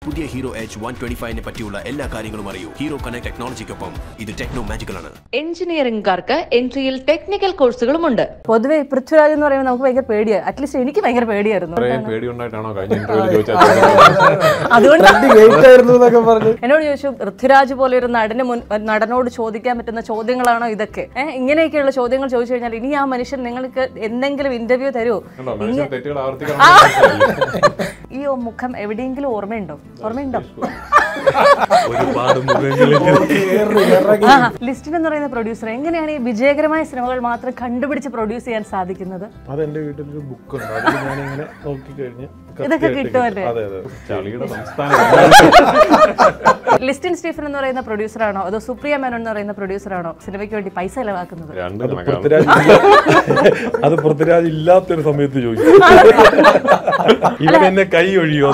പുതിയ Hero H one twenty ഫൈവിനെ പറ്റിയുള്ള എല്ലാ കാര്യങ്ങളും അറിയൂ ഹീറോ കണക്ട് ടെക്നോളജിക്കൊപ്പം ഇത് ടെക്നോ മാജിക്കൽ ആണ് എഞ്ചിനീയറിംഗുകാർക്ക് എൻട്രിയിൽ ടെക്നിക്കൽ കോഴ്സുകളുമുണ്ട് പൊതുവെ പൃഥ്വിരാജ് എന്ന് പറയുമ്പോൾ നമുക്ക് ഭയങ്കര പേടിയാണ് അറ്റ്ലീസ്റ്റ് എനിക്ക് ഭയങ്കര പേടിയായിരുന്നു ഇത്രയും പേടിയുണ്ടായിട്ടാണോ കഴിഞ്ഞ ഇന്റർവ്യൂവിൽ ചോദിച്ചാൽ അതുകൊണ്ട് വെയിറ്റ് ആയിരുന്നു എന്നൊക്കെ പറഞ്ഞു എന്നോട് ചോദിച്ചു പൃഥ്വിരാജ് പോലെ ഒരു നടന് മുൻ നടനോട് ചോദിക്കാൻ പറ്റുന്ന ചോദ്യങ്ങളാണോ ഇതൊക്കെ ഏഹ് ഇങ്ങനെയൊക്കെയുള്ള ചോദ്യങ്ങൾ ചോദിച്ചു കഴിഞ്ഞാൽ ഇനി ആ മനുഷ്യൻ നിങ്ങൾക്ക് എന്തെങ്കിലും ഇന്റർവ്യൂ തരുമോ കണ്ടോ മനുഷ്യൻ തെറ്റുകൾ ആവർത്തിക്കണം ഈ മുഖം എവിടെയെങ്കിലും ഓർമ്മയുണ്ടോ ഓർമ്മയുണ്ടോ ഒരുപാട് മുഖങ്ങളിൽ ആ ലിസ്റ്റിൻ എന്ന് പറയുന്ന പ്രൊഡ്യൂസർ എങ്ങനെയാണ് ഈ വിജയകരമായ സിനിമകൾ മാത്രം കണ്ടുപിടിച്ച് പ്രൊഡ്യൂസ് ചെയ്യാൻ സാധിക്കുന്നത് അതെന്റെ വീട്ടിലൊരു ബുക്കുണ്ട് അതിൽ ഞാനിങ്ങനെ നോക്കിക്കഴിഞ്ഞ് ഇതൊക്കെ കിട്ടുമല്ലേ? അതെ അതെ ചളിയുടെ സംസ്ഥാനം ലിസ്റ്റിൻ സ്റ്റീഫൻ എന്ന് പറയുന്ന പ്രൊഡ്യൂസറാണോ അതോ സുപ്രിയ മേനോൻ എന്ന് പറയുന്ന പ്രൊഡ്യൂസറാണോ സിനിമയ്ക്ക് വേണ്ടി പൈസ ചെലവാക്കുന്നത് രണ്ട് അത് കണക്കാണ് പൃഥ്വിരാജ് ഇല്ല- അത് പൃഥ്വിരാജ് ഇല്ലാത്തൊരു സമയത്ത് ചോദിച്ചു ഇവൻ എന്നെ കൈ ഒഴിയോ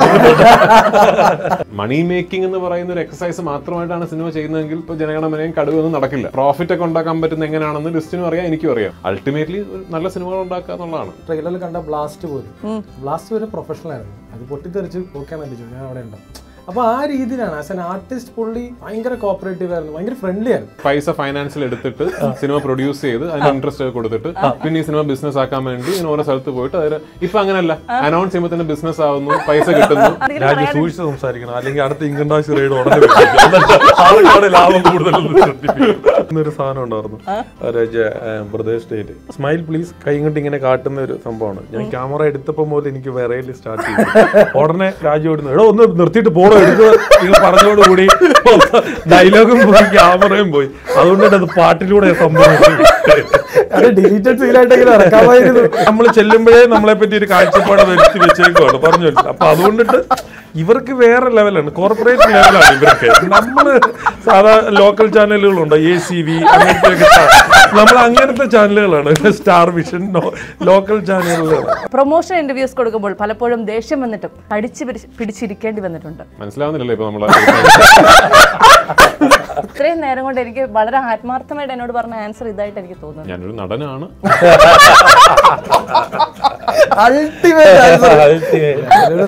മണി മേക്കിംഗ് എന്ന് പറയുന്ന ഒരു എക്സസൈസ് മാത്രമായിട്ടാണ് സിനിമ ചെയ്യുന്നതെങ്കിൽ ഇപ്പോൾ ജനഗണമനയും കടുവൊന്നും നടക്കില്ല പ്രോഫിറ്റ് ഒക്കെ ഉണ്ടാക്കാൻ പറ്റുന്ന എങ്ങനെയാണെന്ന് ലിസ്റ്റിനും അറിയാം എനിക്കും അറിയാം അൾട്ടിമേറ്റ്ലി നല്ല സിനിമകൾ ഉണ്ടാക്കുക എന്നുള്ളതാണ് ട്രെയിലറിൽ കണ്ട ബ്ലാസ്റ്റ് പോലും ബ്ലാസ്റ്റ് വരെ പ്രൊഫഷണൽ ആയിരുന്നു അത് പൊട്ടിത്തെറിച്ച് ഓക്കെയാണെന്ന് ചോദിച്ചു ഞാൻ അവിടെ ഉണ്ടോ അപ്പൊ ആ രീതിയിലാണ് ആസ് എൻ ആർട്ടിസ്റ്റ് പുള്ളി ഭയങ്കര കോപ്പറേറ്റീവ് ആയിരുന്നു ഭയങ്കര ഫ്രണ്ട്ലി ആയിരുന്നു പൈസ ഫൈനാൻസിൽ എടുത്തിട്ട് സിനിമ പ്രൊഡ്യൂസ് ചെയ്ത് അതിന് ഇൻട്രസ്റ്റ് കൊടുത്തിട്ട് പിന്നെ ഈ സിനിമ ബിസിനസ് ആക്കാൻ വേണ്ടി ഇങ്ങനെ ഓരോ സ്ഥലത്ത് പോയിട്ട് അതിൽ ഇപ്പൊ അങ്ങനല്ല അനൗൺസ് ചെയ്യുമ്പോൾ തന്നെ ബിസിനസ് ആവുന്നു പൈസ കിട്ടുന്നു രാജ്യം സൂക്ഷിച്ച് സംസാരിക്കണം അല്ലെങ്കിൽ അടുത്ത ഇൻകം ടാക്സ് റെയ്ഡ് ഉടനെ വരും. എന്നിട്ട് ആർക്കാണ് ലാഭം കൂടുതൽ ഒരു സാധനം ഉണ്ടായിരുന്നു പ്രദേശ് സ്റ്റേറ്റ് സ്മൈൽ പ്ലീസ് കൈ കൊണ്ട് ഇങ്ങനെ കാട്ടുന്ന ഒരു സംഭവമാണ് ഞാൻ ക്യാമറ എടുത്തപ്പോൾ മുതൽ എനിക്ക് വിറയിൽ സ്റ്റാർട്ട് ചെയ്തു ഉടനെ രാജ്യം ഓടുന്നു എടോ ഒന്ന് നിർത്തിയിട്ട് പോണോ എടുക്കുക നിങ്ങൾ പറഞ്ഞോടുകൂടി ഡയലോഗും പോയി ക്യാമറയും പോയി അതുകൊണ്ട് തന്നെ അത് പാട്ടിലൂടെ സംഭവിച്ചു അത് ഡിലീറ്റഡ് സീനായിട്ടെങ്കിലും ഇറക്കാമായിരുന്നു നമ്മൾ ചെല്ലുമ്പോഴേ നമ്മളെ പറ്റി ഒരു കാഴ്ചപ്പാട് വരുത്തി വെച്ചേക്കുവാണ് പറഞ്ഞു വെച്ചു അപ്പൊ അതുകൊണ്ടിട്ട് ഇവർക്ക് വേറെ ലെവലാണ് കോർപ്പറേറ്റ് ലെവലാണ് ഇവർക്ക് നമ്മള് സാധാ ലോക്കൽ ചാനലുകളുണ്ട് എ സി വി അങ്ങനത്തെ നമ്മൾ അങ്ങനത്തെ ചാനലുകളാണ് സ്റ്റാർ വിഷൻ ലോക്കൽ ചാനലുകളാണ് പ്രൊമോഷൻ ഇന്റർവ്യൂസ് കൊടുക്കുമ്പോൾ പലപ്പോഴും ദേഷ്യം വന്നിട്ടും കടിച്ചു പിടിച്ച് പിടിച്ചിരിക്കേണ്ടി വന്നിട്ടുണ്ട് മനസ്സിലാവുന്നില്ലല്ലോ ഇപ്പൊ നമ്മളെ ഇത്രയും നേരം കൊണ്ട് എനിക്ക് വളരെ ആത്മാർത്ഥമായിട്ട് എന്നോട് പറഞ്ഞ ആൻസർ ഇതായിട്ട് എനിക്ക് തോന്നുന്നു ഞാനൊരു നടനാണ് ultimate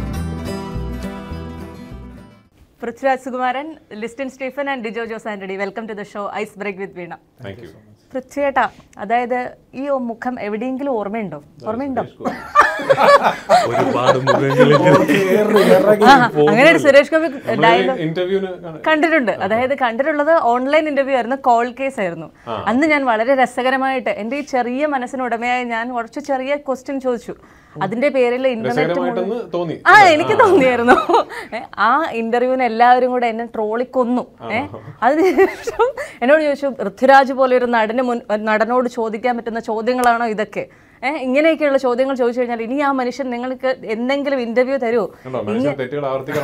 Prithviraj Sukumaran Listin Stephen and Dijo Jose Antony welcome to the show ice break with Veena thank you പൃഥ്വിയേട്ടാ അതായത് ഈ മുഖം എവിടെയെങ്കിലും ഓർമ്മയുണ്ടോ ഓർമ്മയുണ്ടോ ഒരുപാട് മുഖങ്ങളിൽ ആ, അങ്ങനെ ഒരു സുരേഷ് ഗോപി ഡയലോഗ് ഇന്റർവ്യൂവിന് കണ്ടിട്ടുണ്ട് അതായത് കണ്ടിട്ടുള്ളത് ഓൺലൈൻ ഇന്റർവ്യൂ ആയിരുന്നു കോൾ കേസ് ആയിരുന്നു അന്ന് ഞാൻ വളരെ രസകരമായിട്ട് എൻ്റെ ഈ ചെറിയ മനസ്സിന് ഉടമയായ ഞാൻ കുറച്ച് ചെറിയ ക്വസ്റ്റ്യൻ ചോദിച്ചു അതിന്റെ പേരിൽ ഇന്റർനെറ്റ് രസകരമായിട്ടെന്ന് തോന്നി ആ എനിക്ക് തോന്നിയായിരുന്നു ഏ, ആ ഇന്റർവ്യൂവിന് എല്ലാവരും കൂടെ എന്നെ ട്രോളി കൊന്നു ഏഹ് അതിനുശേഷം എന്നോട് ചോദിച്ചു പൃഥ്വിരാജ് പോലെ ഒരു നടന് മുൻ നടനോട് ചോദിക്കാൻ പറ്റുന്ന ചോദ്യങ്ങളാണോ ഇതൊക്കെ ഏഹ് ഇങ്ങനെയൊക്കെയുള്ള ചോദ്യങ്ങൾ ചോദിച്ചു കഴിഞ്ഞാൽ ഇനി ആ മനുഷ്യൻ നിങ്ങൾക്ക് എന്തെങ്കിലും ഇന്റർവ്യൂ തരുമോ കണ്ടോ മനുഷ്യൻ തെറ്റുകൾ ആവർത്തിക്കണം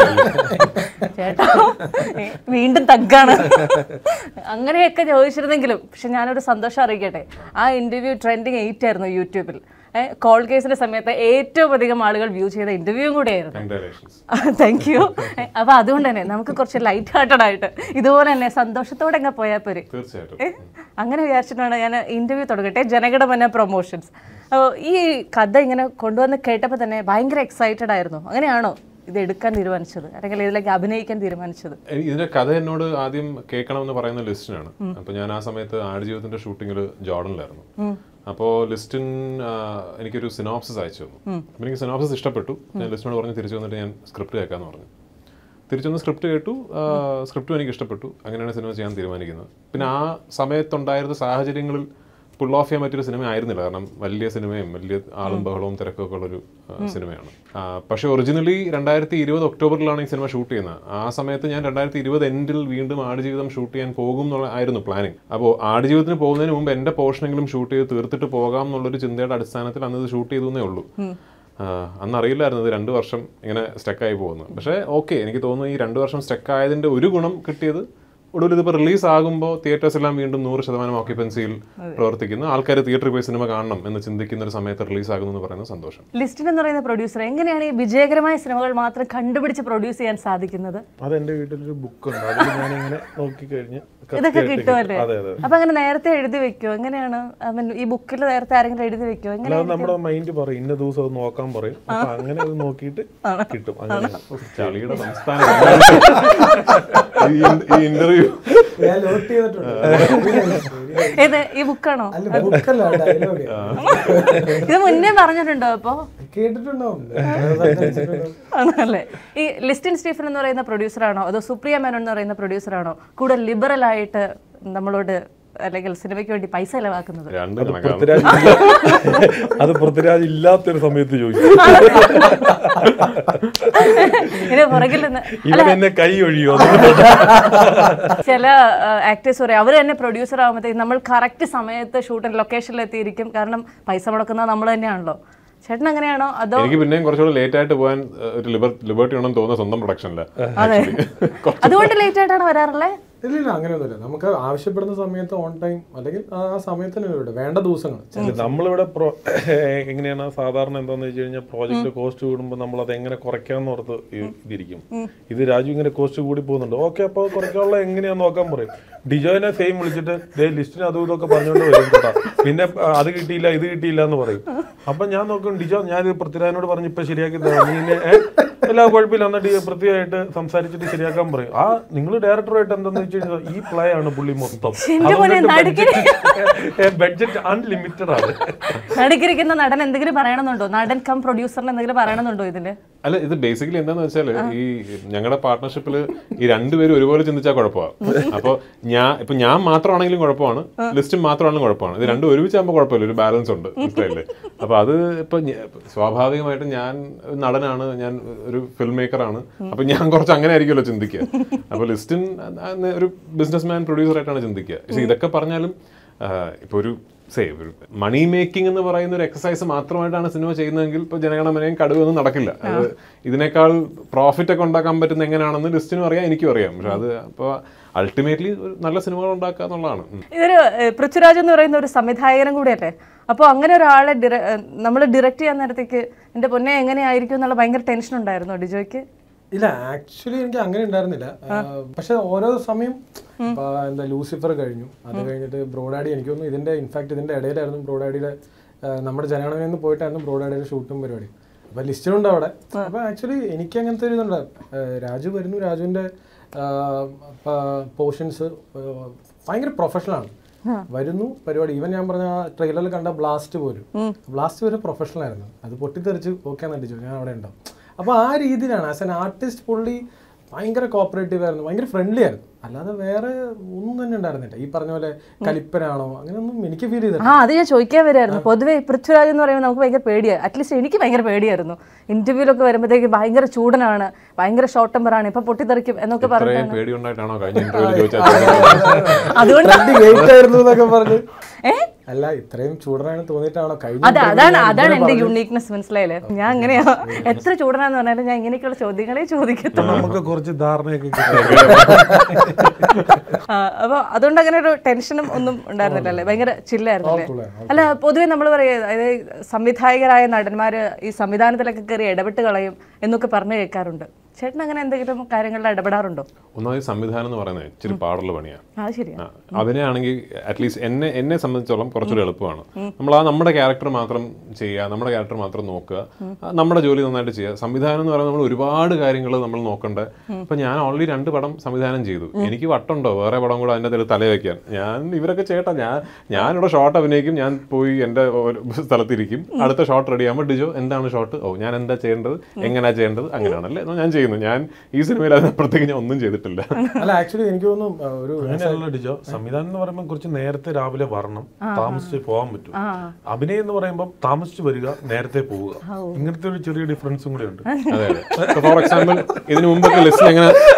ചേട്ടാ ഏ, വീണ്ടും തഗ്ഗാണ് അങ്ങനെയൊക്കെ ചോദിച്ചിരുന്നെങ്കിലും പക്ഷെ ഞാനൊരു സന്തോഷം അറിയിക്കട്ടെ ആ ഇന്റർവ്യൂ ട്രെൻഡിങ് എയ്റ്റ് ആയിരുന്നു യൂട്യൂബിൽ കോൾ കേസിന്റെ സമയത്ത് ഏറ്റവും അധികം ആളുകൾ വ്യൂ ചെയ്ത ഇന്റർവ്യൂവും കൂടെയായിരുന്നു കൺഗ്രാലേഷൻസ് താങ്ക് യു അപ്പൊ അതുകൊണ്ട് തന്നെ നമുക്ക് കുറച്ച് ലൈറ്റ് ഹാർട്ടഡ് ആയിട്ട് ഇതുപോലെ തന്നെ സന്തോഷത്തോടെ അങ്ങ് പോയാൽ പോരെ തീർച്ചയായിട്ടും ഏ? അങ്ങനെ വിചാരിച്ചിട്ടാണ് ഞാൻ ഇന്റർവ്യൂ തുടങ്ങട്ടെ ജനഗണമന പ്രൊമോഷൻസ് ഈ കഥ ഇങ്ങനെ കൊണ്ടുവന്ന് കേട്ടപ്പോൾ തന്നെ ഭയങ്കര എക്സൈറ്റഡ് ആയിരുന്നു അങ്ങനെയാണോ ഇത് എടുക്കാൻ തീരുമാനിച്ചത് അല്ലെങ്കിൽ ഇതിലേക്ക് അഭിനയിക്കാൻ തീരുമാനിച്ചത് എനി- ഇതിന്റെ കഥ എന്നോട് ആദ്യം കേൾക്കണം എന്ന് പറയുന്ന ലിസ്റ്റിനാണ് അപ്പൊ ഞാൻ ആ സമയത്ത് ആടുജീവിതത്തിന്റെ ഷൂട്ടിങ്ങിൽ ജോർഡനിലായിരുന്നു അപ്പോൾ ലിസ്റ്റിൻ ആ, എനിക്കൊരു സിനോപ്സിസ് അയച്ചു തന്നു അപ്പൊ എനിക്ക് സിനോപ്സിസ് ഇഷ്ടപ്പെട്ടു ഞാൻ ലിസ്റ്റിനോട് പറഞ്ഞ് തിരിച്ചു വന്നിട്ട് ഞാൻ സ്ക്രിപ്റ്റ് കേൾക്കാന്ന് പറഞ്ഞു തിരിച്ചു വന്ന് സ്ക്രിപ്റ്റ് കേട്ടു സ്ക്രിപ്റ്റും എനിക്ക് ഇഷ്ടപ്പെട്ടു അങ്ങനെയാണ് സിനിമ ചെയ്യാൻ തീരുമാനിക്കുന്നത് പിന്നെ ആ സമയത്തുണ്ടായിരുന്ന സാഹചര്യങ്ങളിൽ പുൾ ഓഫ് ചെയ്യാൻ പറ്റിയൊരു സിനിമ ആയിരുന്നില്ല കാരണം വലിയ സിനിമയും വലിയ ആളും ബഹളവും തിരക്കും ഒക്കെ ഉള്ളൊരു ആ, സിനിമയാണ് ആ, പക്ഷേ ഒറിജിനലി രണ്ടായിരത്തി ഇരുപത് ഒക്ടോബറിലാണ് ഈ സിനിമ ഷൂട്ട് ചെയ്യുന്നത് ആ സമയത്ത് ഞാൻ രണ്ടായിരത്തി ഇരുപത് എൻഡിൽ വീണ്ടും ആടുജീവിതം ഷൂട്ട് ചെയ്യാൻ പോകും എന്നുള്ള ആയിരുന്നു പ്ലാനിങ് അപ്പോൾ ആടുജീവിതത്തിന് പോകുന്നതിന് മുമ്പ് എൻ്റെ പോർഷനെങ്കിലും ഷൂട്ട് ചെയ്ത് തീർത്തിട്ട് പോകാം എന്നുള്ളൊരു ചിന്തയുടെ അടിസ്ഥാനത്തിൽ അന്ന് ഇത് ഷൂട്ട് ചെയ്തു എന്നേ ഉള്ളൂ ആ, അന്ന് അറിയില്ലായിരുന്നു ഇത് രണ്ട് വർഷം ഇങ്ങനെ സ്റ്റക്കായി പോകുന്നു പക്ഷേ ഓക്കെ എനിക്ക് തോന്നുന്നു ഈ രണ്ട് വർഷം സ്റ്റക്ക് ആയതിൻ്റെ ഒരു ഗുണം കിട്ടിയത് ഒടുവിൽ ഇതിപ്പോൾ റിലീസ് ആകുമ്പോൾ തിയേറ്റേഴ്സ് എല്ലാം വീണ്ടും നൂറ് ശതമാനം ഓക്യുപ്പൻസിയിൽ പ്രവർത്തിക്കുന്നു ആൾക്കാർ തിയേറ്ററിൽ പോയി സിനിമ കാണണം എന്ന് ചിന്തിക്കുന്ന ഒരു സമയത്ത് റിലീസ് ആകുന്നു എന്ന് പറയുന്നത് സന്തോഷം ലിസ്റ്റിൻ എന്ന് പറയുന്ന പ്രൊഡ്യൂസർ എങ്ങനെയാണ് ഈ വിജയകരമായ സിനിമകൾ മാത്രം കണ്ടുപിടിച്ച് പ്രൊഡ്യൂസ് ചെയ്യാൻ സാധിക്കുന്നത് അത് എന്റെ വീട്ടിലൊരു ബുക്കുണ്ട് അതിൽ ഞാനിങ്ങനെ നോക്കിക്കഴിഞ്ഞ് ഇതൊക്കെ കൃത്യമായിട്ട് കിട്ടുമല്ലേ അതെ അതെ അപ്പൊ അങ്ങനെ നേരത്തെ എഴുതി വെക്കോ എങ്ങനെയാണ് I mean, ഈ ബുക്കിൽ നേരത്തെ ആരെങ്കിലും എഴുതി വെക്കോ എങ്ങനെ അല്ലാതെ നമ്മുടെ മൈൻഡ് പറയും ഇന്ന ദിവസം അത് നോക്കാൻ പറയും അപ്പൊ അങ്ങനെ അത് നോക്കിയിട്ട് കിട്ടും അങ്ങനെ ചളിയുടെ സംസ്ഥാനം ഈ- ഈ ഇന്റർവ്യൂ ഞാൻ നോട്ട് ചെയ്തിട്ടുണ്ട് ഏത് ഈ ബുക്കാണോ അല്ല ബുക്കല്ല ഡയലോഗ് ഇത് മുന്നേ പറഞ്ഞിട്ടുണ്ടോ അപ്പോ കേട്ടിട്ടുണ്ടാവും ആണല്ലേ ഈ ലിസ്റ്റിൻ സ്റ്റീഫൻ എന്ന് പറയുന്ന പ്രൊഡ്യൂസറാണോ അതോ സുപ്രിയ മേനോൻ എന്ന് പറയുന്ന പ്രൊഡ്യൂസറാണോ കൂടുതൽ ലിബറൽ ആയിട്ട് നമ്മളോട് അല്ലെങ്കിൽ സിനിമയ്ക്ക് വേണ്ടി പൈസ ചെലവാക്കുന്നത് രണ്ട് അത് കണക്കാണ് പൃഥ്വിരാജ് ഇല്ല- അത് പൃഥ്വിരാജ് ഇല്ലാത്തൊരു സമയത്ത് ചോദിച്ചു ഇതിന് പുറകിൽ നിന്ന് ഇവൻ എന്നെ കൈ ഒഴിയോ ചില ആക്ടേഴ്സ് പറയും അവർ തന്നെ പ്രൊഡ്യൂസർ ആകുമ്പോഴത്തേക്ക് നമ്മൾ കറക്റ്റ് സമയത്ത് ഷൂട്ടിംഗ് ലൊക്കേഷനിൽ എത്തിയിരിക്കും കാരണം പൈസ മുടക്കുന്നത് നമ്മൾ തന്നെയാണല്ലോ ചേട്ടൻ അങ്ങനെയാണോ അതോ എനിക്ക് പിന്നെയും കുറച്ചുകൂടെ ലേറ്റ് ആയിട്ട് പോകാൻ ഏഹ്, ഒരു ലിബർ ലിബർട്ടി ഉണ്ടെന്ന് തോന്നുന്ന സ്വന്തം പ്രൊഡക്ഷനില്ല അതെ അതുകൊണ്ട് ലേറ്റ് ആയിട്ടാണ് വരാറുള്ളത് ഇല്ല ഇല്ല അങ്ങനെയൊന്നുമില്ല നമുക്ക് ആവശ്യപ്പെടുന്ന സമയത്ത് ഓൺ ടൈം അല്ലെങ്കിൽ ആ ആ സമയത്തിന് ഇവിടെ വേണ്ട ദിവസങ്ങൾ അല്ല, നമ്മളിവിടെ പ്രോ- എങ്ങനെയാണ് സാധാരണ എന്താന്ന് വെച്ച് കഴിഞ്ഞാൽ പ്രോജക്റ്റ് കോസ്റ്റ് കൂടുമ്പോൾ നമ്മൾ അത് എങ്ങനെ കുറയ്ക്കാന്ന് ഓർത്ത് ഇ- ഇതിരിക്കും ഇത് രാജു ഇങ്ങനെ കോസ്റ്റ് കൂടി പോകുന്നുണ്ട് ഓക്കെ അപ്പോൾ കുറയ്ക്കാനുള്ള എങ്ങനെയാന്ന് നോക്കാൻ പറയും ഡിജോയിനെ സെയിം വിളിച്ചിട്ട് ദേ ലിസ്റ്റിന് അതും ഇതൊക്കെ പറഞ്ഞുകൊണ്ട് വരും കേട്ടോ പിന്നെ ആ, അത് കിട്ടിയില്ല ഇത് കിട്ടിയില്ല എന്ന് പറയും അപ്പൊ ഞാൻ നോക്കും ഡിജോ ഞാൻ ഇത് പൃഥ്വിരാജിനോട് പറഞ്ഞ് ഇപ്പൊ ശരിയാക്കി തരാം നീ എന്നെ, ഏ, എല്ലാ കുഴപ്പമില്ല എന്നിട്ട് പൃഥ്വിയായിട്ട് സംസാരിച്ചിട്ട് ശരിയാക്കാൻ പറയും ആ നിങ്ങൾ ഡയറക്ടറായിട്ട് എന്താന്ന് വെച്ച് കഴിഞ്ഞാൽ ഈ പ്ലേ ആണ് പുള്ളി മൊത്തം എന്റെ മോനെ നടുക്കിരി ബഡ്ജറ്റ് അൺലിമിറ്റഡ് ആണ് നടുക്കിരിക്കുന്ന നടൻ എന്തെങ്കിലും പറയണമെന്നുണ്ടോ നടൻ കം പ്രൊഡ്യൂസറിന് എന്തെങ്കിലും പറയണമെന്നുണ്ടോ ഇതില് അല്ല ഇത് ബേസിക്കലി എന്താന്ന് വെച്ചാല് ഈ ഞങ്ങളുടെ പാർട്ട്ണർഷിപ്പിൽ ഈ രണ്ടുപേരും ഒരുപോലെ ചിന്തിച്ചാൽ കുഴപ്പമാണ് അപ്പോൾ ഞാൻ ഇപ്പൊ ഞാൻ മാത്രമാണെങ്കിലും കുഴപ്പമാണ് ലിസ്റ്റും മാത്രമാണെങ്കിലും കുഴപ്പമാണ് ഇത് രണ്ടും ഒരുമിച്ചാകുമ്പോൾ കുഴപ്പമില്ല ഒരു ബാലൻസ് ഉണ്ട് മനസ്സിലായില്ലേ അപ്പൊ അത് ഇപ്പൊ ഞ- സ്വാഭാവികമായിട്ടും ഞാൻ ഒരു നടനാണ് ഞാൻ ഒരു ഫിൽം മേക്കറാണ് അപ്പൊ ഞാൻ കുറച്ച് അങ്ങനെ ആയിരിക്കുമല്ലോ ചിന്തിക്കുക അപ്പൊ ലിസ്റ്റിൻ ഒരു ബിസിനസ് മാൻ പ്രൊഡ്യൂസർ ആയിട്ടാണ് ചിന്തിക്കുക പക്ഷെ ഇതൊക്കെ പറഞ്ഞാലും ഇപ്പൊ ഒരു സേ ഒരു മണി മേക്കിംഗ് എന്ന് പറയുന്ന ഒരു എക്സസൈസ് മാത്രമായിട്ടാണ് സിനിമ ചെയ്യുന്നതെങ്കിൽ ഇപ്പോൾ ജനഗണമനയും കടുവൊന്നും നടക്കില്ല അത് ഇതിനേക്കാൾ പ്രോഫിറ്റ് ഒക്കെ ഉണ്ടാക്കാൻ പറ്റുന്ന എങ്ങനെയാണെന്ന് ലിസ്റ്റിനും അറിയാം എനിക്കും അറിയാം പക്ഷെ അത് അപ്പോൾ അൾട്ടിമേറ്റ്ലി ഒരു നല്ല സിനിമകൾ ഉണ്ടാക്കുക എന്നുള്ളതാണ് ഉം. ഇതൊരു ഏഹ്, പൃഥ്വിരാജ് എന്ന് പറയുന്ന ഒരു സംവിധായകനും കൂടിയല്ലേ അപ്പോൾ അങ്ങനെ ഒരാളെ നമ്മൾ ഡയറക്റ്റ് ചെയ്യാൻ നേരത്തേക്ക് എൻ്റെ പൊന്നെ എങ്ങനെയായിരിക്കും എന്നുള്ള ഭയങ്കര ടെൻഷൻ ഉണ്ടായിരുന്നു ഡിജോയ്ക്ക് ഇല്ല ആക്ച്വലി എനിക്ക് അങ്ങനെ ഉണ്ടായിരുന്നില്ല പക്ഷെ ഓരോ സമയം ഇപ്പൊ എന്താ ലൂസിഫർ കഴിഞ്ഞു അത് കഴിഞ്ഞിട്ട് ബ്രോഡാഡി എനിക്ക് തോന്നുന്നു ഇതിന്റെ ഇൻഫാക്ട് ഇതിന്റെ ഇടയിലായിരുന്നു ബ്രോഡാഡിയുടെ നമ്മുടെ ജനഗണനയിൽ നിന്ന് പോയിട്ടായിരുന്നു ബ്രോഡാഡിയുടെ ഷൂട്ടും പരിപാടി അപ്പൊ ലിസ്റ്റിലുണ്ട് അവിടെ അപ്പൊ ആക്ച്വലി എനിക്ക് അങ്ങനത്തെ ഒരു ഇതുണ്ട് ഏഹ് രാജു വരുന്നു രാജുവിന്റെ പോർഷൻസ് ഭയങ്കര പ്രൊഫഷണൽ ആണ് വരുന്നു പരിപാടി ഈവൻ ഞാൻ പറഞ്ഞ ട്രെയിലറിൽ കണ്ട ബ്ലാസ്റ്റ് പോലും ബ്ലാസ്റ്റ് വരെ പ്രൊഫഷണൽ ആയിരുന്നു അത് പൊട്ടിത്തെറിച്ച് ഓക്കെ നടിച്ചു ഞാൻ അവിടെ ഉണ്ടാവും അപ്പോൾ ആ രീതിയിലാണ് ആസ് എൻ ആർട്ടിസ്റ്റ് പുള്ളി ഭയങ്കര കോപ്പറേറ്റീവ് ആയിരുന്നു ഭയങ്കര ഫ്രണ്ട്ലി ആയിരുന്നു അല്ലാതെ വേറെ ഒന്നും തന്നെ ഉണ്ടായിരുന്നില്ല ഈ പറഞ്ഞ പോലെ കലിപ്പനാണോ അങ്ങനെയൊന്നും എനിക്ക് ഫീൽ ചെയ്തില്ല ആ അത് ഞാൻ ചോദിക്കാൻ വരായിരുന്നു പൊതുവേ പൃഥ്വിരാജ് എന്ന് പറയുമ്പോൾ നമുക്ക് ഭയങ്കര പേടിയാണ് അറ്റ്ലീസ്റ്റ് എനിക്ക് ഭയങ്കര പേടിയായിരുന്നു ഇന്റർവ്യൂലൊക്കെ വരുമ്പോഴത്തേക്ക് ഭയങ്കര ചൂടനാണ് ഭയങ്കര ഷോർട്ട് ടെമ്പറാണ് ഇപ്പൊ പൊട്ടിത്തെറിക്കും എന്നൊക്കെ പറഞ്ഞു ഇത്രയും പേടിയുണ്ടായിട്ടാണോ കഴിഞ്ഞ ഇന്റർവ്യൂവിൽ ചോദിച്ചാൽ അതുകൊണ്ട് വെയിറ്റ് ആയിരുന്നു എന്നൊക്കെ പറഞ്ഞ് ഏ അല്ല ഇത്രയും ചൂടനാണ് തോന്നിയിട്ടാണോ കഴിഞ്ഞ അതെ interview അതാണ് ഞാൻ അതാണ് ഇങ്ങനെ എന്റെ പറഞ്ഞു. യുണീക്നെസ് മനസ്സിലായില്ലേ ഞാൻ അങ്ങനെയാ എത്ര ചൂടനാന്ന് പറഞ്ഞാലും ഞാൻ ഇങ്ങനെയൊക്കെയുള്ള ചോദ്യങ്ങളെ ചോദിക്കത്തുള്ളൂ നമുക്ക് കുറച്ച് ധാരണയൊക്കെ കിട്ടും ആ, അപ്പൊ അതുകൊണ്ട് അങ്ങനെ ഒരു ടെൻഷനും ഒന്നും ഉണ്ടായിരുന്നില്ലല്ലേ ഭയങ്കര ചില്ലായിരുന്നല്ലേ അല്ല പൊതുവെ നമ്മൾ പറയുക അതായത് സംവിധായകരായ നടന്മാര് ഈ സംവിധാനത്തിലൊക്കെ കയറി ഇടപെട്ട് കളയും എന്നൊക്കെ പറഞ്ഞു കേൾക്കാറുണ്ട് ചേട്ടൻ അങ്ങനെ എന്തെങ്കിലും കാര്യങ്ങളിൽ ഇടപെടാറുണ്ടോ ഒന്നാമത് സംവിധാനം എന്ന് പറയുന്നത് ഇച്ചിരി പാടുള്ള പണിയാണ് ആ ശരിയാ ആ, അതിനാണെങ്കിൽ അറ്റ്ലീസ്റ്റ് എന്നെ എന്നെ സംബന്ധിച്ചോളം കുറച്ചുകൂടി എളുപ്പമാണ് നമ്മൾ ആ നമ്മുടെ ക്യാരക്ടർ മാത്രം ചെയ്യുക നമ്മുടെ ക്യാരക്ടർ മാത്രം നോക്കുക ആ, നമ്മുടെ ജോലി നന്നായിട്ട് ചെയ്യുക സംവിധാനം എന്ന് പറയുന്നത് നമ്മൾ ഒരുപാട് കാര്യങ്ങൾ നമ്മൾ നോക്കണ്ട ഇപ്പൊ ഞാൻ ഓൾറെഡി രണ്ട് പടം സംവിധാനം ചെയ്തു എനിക്ക് വട്ടുണ്ടോ വേറെ പടം കൂടെ അതിൻ്റെ അതിൽ തല വെക്കാൻ ഞാൻ ഇവരൊക്കെ ചേട്ടാ ഞാൻ ഞാനിവിടെ ഷോട്ട് അഭിനയിക്കും ഞാൻ പോയി എൻ്റെ ഒരു സ്ഥലത്തിരിക്കും അടുത്ത ഷോട്ട് റെഡി ആകുമ്പോൾ ഡിജോ എന്താണ് ഷോട്ട് ഓ ഞാൻ എന്താ ചെയ്യേണ്ടത് എങ്ങനെയാ ചെയ്യേണ്ടത് അങ്ങനെയാണല്ലേ എന്നാ ഞാൻ ചെയ്യുന്നു ഞാൻ ഈ സിനിമയിൽ അതിനപ്പുറത്തേക്ക് ഞാൻ ഒന്നും ചെയ്തിട്ടില്ല അല്ല ആക്ച്വലി എനിക്ക് തോന്നുന്നു ആ, ഒരു അങ്ങനെയല്ല ഡിജോ സംവിധാനം എന്ന് പറയുമ്പോൾ കുറച്ച് നേരത്തെ രാവിലെ വരണം താമസിച്ച് പോകാൻ പറ്റും അഭിനയം എന്ന് പറയുമ്പോൾ താമസിച്ച് വരിക നേരത്തെ പോവുക ഇങ്ങനത്തെ ഒരു ചെറിയ ഡിഫറൻസും കൂടെ ഉണ്ട് അതെ അതെ ഫോർ എക്സാമ്പിൾ ഇതിനു മുമ്പൊക്കെ ലിസ്റ്റിൽ എങ്ങനെ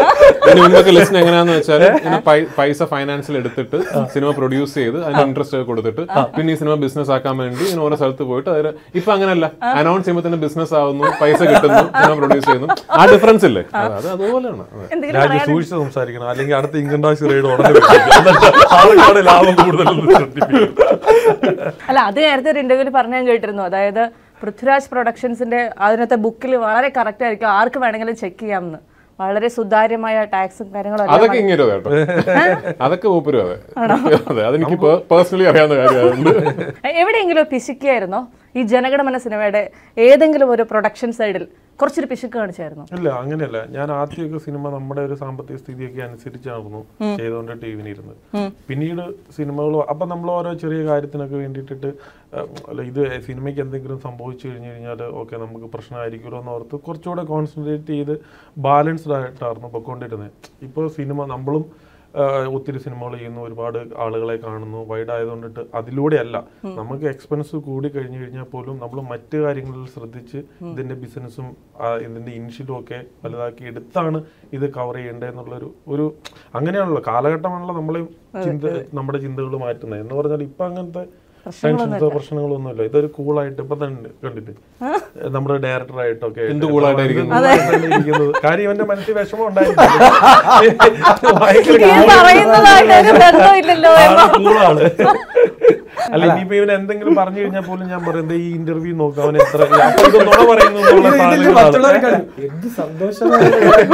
ഇതിന് മുമ്പൊക്കെ ലിസ്റ്റ് എങ്ങനെയാന്ന് വെച്ചാൽ ഇങ്ങനെ പൈ- പൈസ ഫൈനാൻസിൽ എടുത്തിട്ട് സിനിമ പ്രൊഡ്യൂസ് ചെയ്ത് അതിന് ഇൻട്രസ്റ്റ് ഒക്കെ കൊടുത്തിട്ട് പിന്നെ ഈ സിനിമ ബിസിനസ് ആക്കാൻ വേണ്ടി ഇങ്ങനെ ഓരോ സ്ഥലത്ത് പോയിട്ട് അതിൽ ഇപ്പൊ അങ്ങനെയല്ല അനൗൺസ് ചെയ്യുമ്പോൾ തന്നെ ബിസിനസ് ആവുന്നു പൈസ കിട്ടുന്നു സിനിമ പ്രൊഡ്യൂസ് ചെയ്യുന്നു ആ ഡിഫറൻസ് ഇല്ലേ അത് അത് അതുപോലെയാണ് അതെ. എന്തെങ്കിലും രാജ്യം സൂക്ഷിച്ച് സംസാരിക്കണം അല്ലെങ്കിൽ അടുത്ത ഇൻകം ടാക്സ് റെയ്ഡ് ഉടനെ വെച്ചിരിക്കും. എന്നിട്ട് ആൾക്കാരുടെ ലാഭം കൂടുതലെന്ന് ശ്രദ്ധിപ്പിക്കും അല്ല അത് നേരത്തെ ഒരു ഇന്റർവ്യൂവിൽ പറഞ്ഞു ഞാൻ കേട്ടിരുന്നു അതായത് പൃഥ്വിരാജ് പ്രൊഡക്ഷൻസിന്റെ അതിനകത്തെ ബുക്കിൽ വളരെ കറക്റ്റ് ആയിരിക്കും ആർക്ക് വേണമെങ്കിലും ചെക്ക് ചെയ്യാമെന്ന് വളരെ സുതാര്യമായ ടാക്സും കാര്യങ്ങളും എല്ലാം അതൊക്കെ ഇങ്ങനെ കേട്ടോ അതൊക്കെ മൂപ്പരും അതെ അതെ അതെനിക്ക് പേഴ്സണലി അറിയാവുന്ന കാര്യമായതുകൊണ്ട് എവിടെയെങ്കിലും പിശുക്കിയായിരുന്നോ ഈ ജനഗണമന സിനിമയുടെ ഏതെങ്കിലും ഒരു പ്രൊഡക്ഷൻ സൈഡിൽ കുറച്ചൊരു പിശുക്ക് കാണിച്ചായിരുന്നു ഇല്ല അങ്ങനെയല്ല ഞാൻ ആദ്യമൊക്കെ സിനിമ നമ്മുടെ ഒരു സാമ്പത്തിക സ്ഥിതിയൊക്കെ അനുസരിച്ചായിരുന്നു ചെയ്തുകൊണ്ട് ടി വിനിരുന്നത് പിന്നീട് സിനിമകൾ അപ്പൊ നമ്മൾ ഓരോ ചെറിയ കാര്യത്തിനൊക്കെ വേണ്ടിയിട്ടിട്ട് ഉം, അല്ല ഇത് സിനിമയ്ക്ക് എന്തെങ്കിലും സംഭവിച്ചു കഴിഞ്ഞു കഴിഞ്ഞാൽ ഓക്കെ നമുക്ക് പ്രശ്നമായിരിക്കുമല്ലോ എന്ന് ഓർത്ത് കുറച്ചുകൂടെ കോൺസെൻട്രേറ്റ് ചെയ്ത് ബാലൻസ്ഡ് ആയിട്ടായിരുന്നു പൊയ്ക്കൊണ്ടിരുന്നത് ഇപ്പോൾ സിനിമ നമ്മളും ആ, ഒത്തിരി സിനിമകൾ ചെയ്യുന്നു ഒരുപാട് ആളുകളെ കാണുന്നു വൈഡ് ആയതുകൊണ്ടിട്ട് അതിലൂടെയല്ല നമുക്ക് എക്സ്പെൻസ് കൂടി കഴിഞ്ഞു കഴിഞ്ഞാൽ പോലും നമ്മൾ മറ്റു കാര്യങ്ങളിൽ ശ്രദ്ധിച്ച് ഇതിന്റെ ബിസിനസ്സും ഇതിന്റെ ഇനിഷ്യലും ഒക്കെ വലുതാക്കി എടുത്താണ് ഇത് കവർ ചെയ്യേണ്ടത് എന്നുള്ളൊരു ഒരു അങ്ങനെയാണല്ലോ കാലഘട്ടമാണല്ലോ നമ്മളെ ചിന്ത നമ്മുടെ ചിന്തകൾ മാറ്റുന്നത് എന്ന് പറഞ്ഞാൽ ഇപ്പൊ അങ്ങനത്തെ ടെൻഷൻസോ പ്രശ്നങ്ങളൊന്നുമില്ല ഇതൊരു കൂളായിട്ട് ഇപ്പൊ തന്നെ കണ്ടിട്ട് നമ്മുടെ ഡയറക്ടർ ആയിട്ടൊക്കെ എന്ത് cool ആയിട്ടായിരിക്കുന്നു? ഇരിക്കുന്നത് കാര്യം ഇവന്റെ മനസ്സിൽ വിഷമം ഉണ്ടായിരുന്നു ഭയങ്കര ഈ പറയുന്നതായിട്ട് ഒരു ബന്ധമില്ലല്ലോ ആള് cool ആണ്. അല്ല ഇനിയിപ്പോ ഇവൻ എന്തെങ്കിലും പറഞ്ഞു കഴിഞ്ഞാൽ പോലും ഞാൻ പറയുന്നത് ഈ ഇന്റർവ്യൂ നോക്കാം അവൻ എത്ര അപ്പൊ ഇത് നുണ പറയുന്നു എന്നുള്ള ഇത് ഇതില് സാധനങ്ങളാണ്. മറ്റുള്ളവർക്ക് അറിയാം. എന്ത് സന്തോഷമാണ്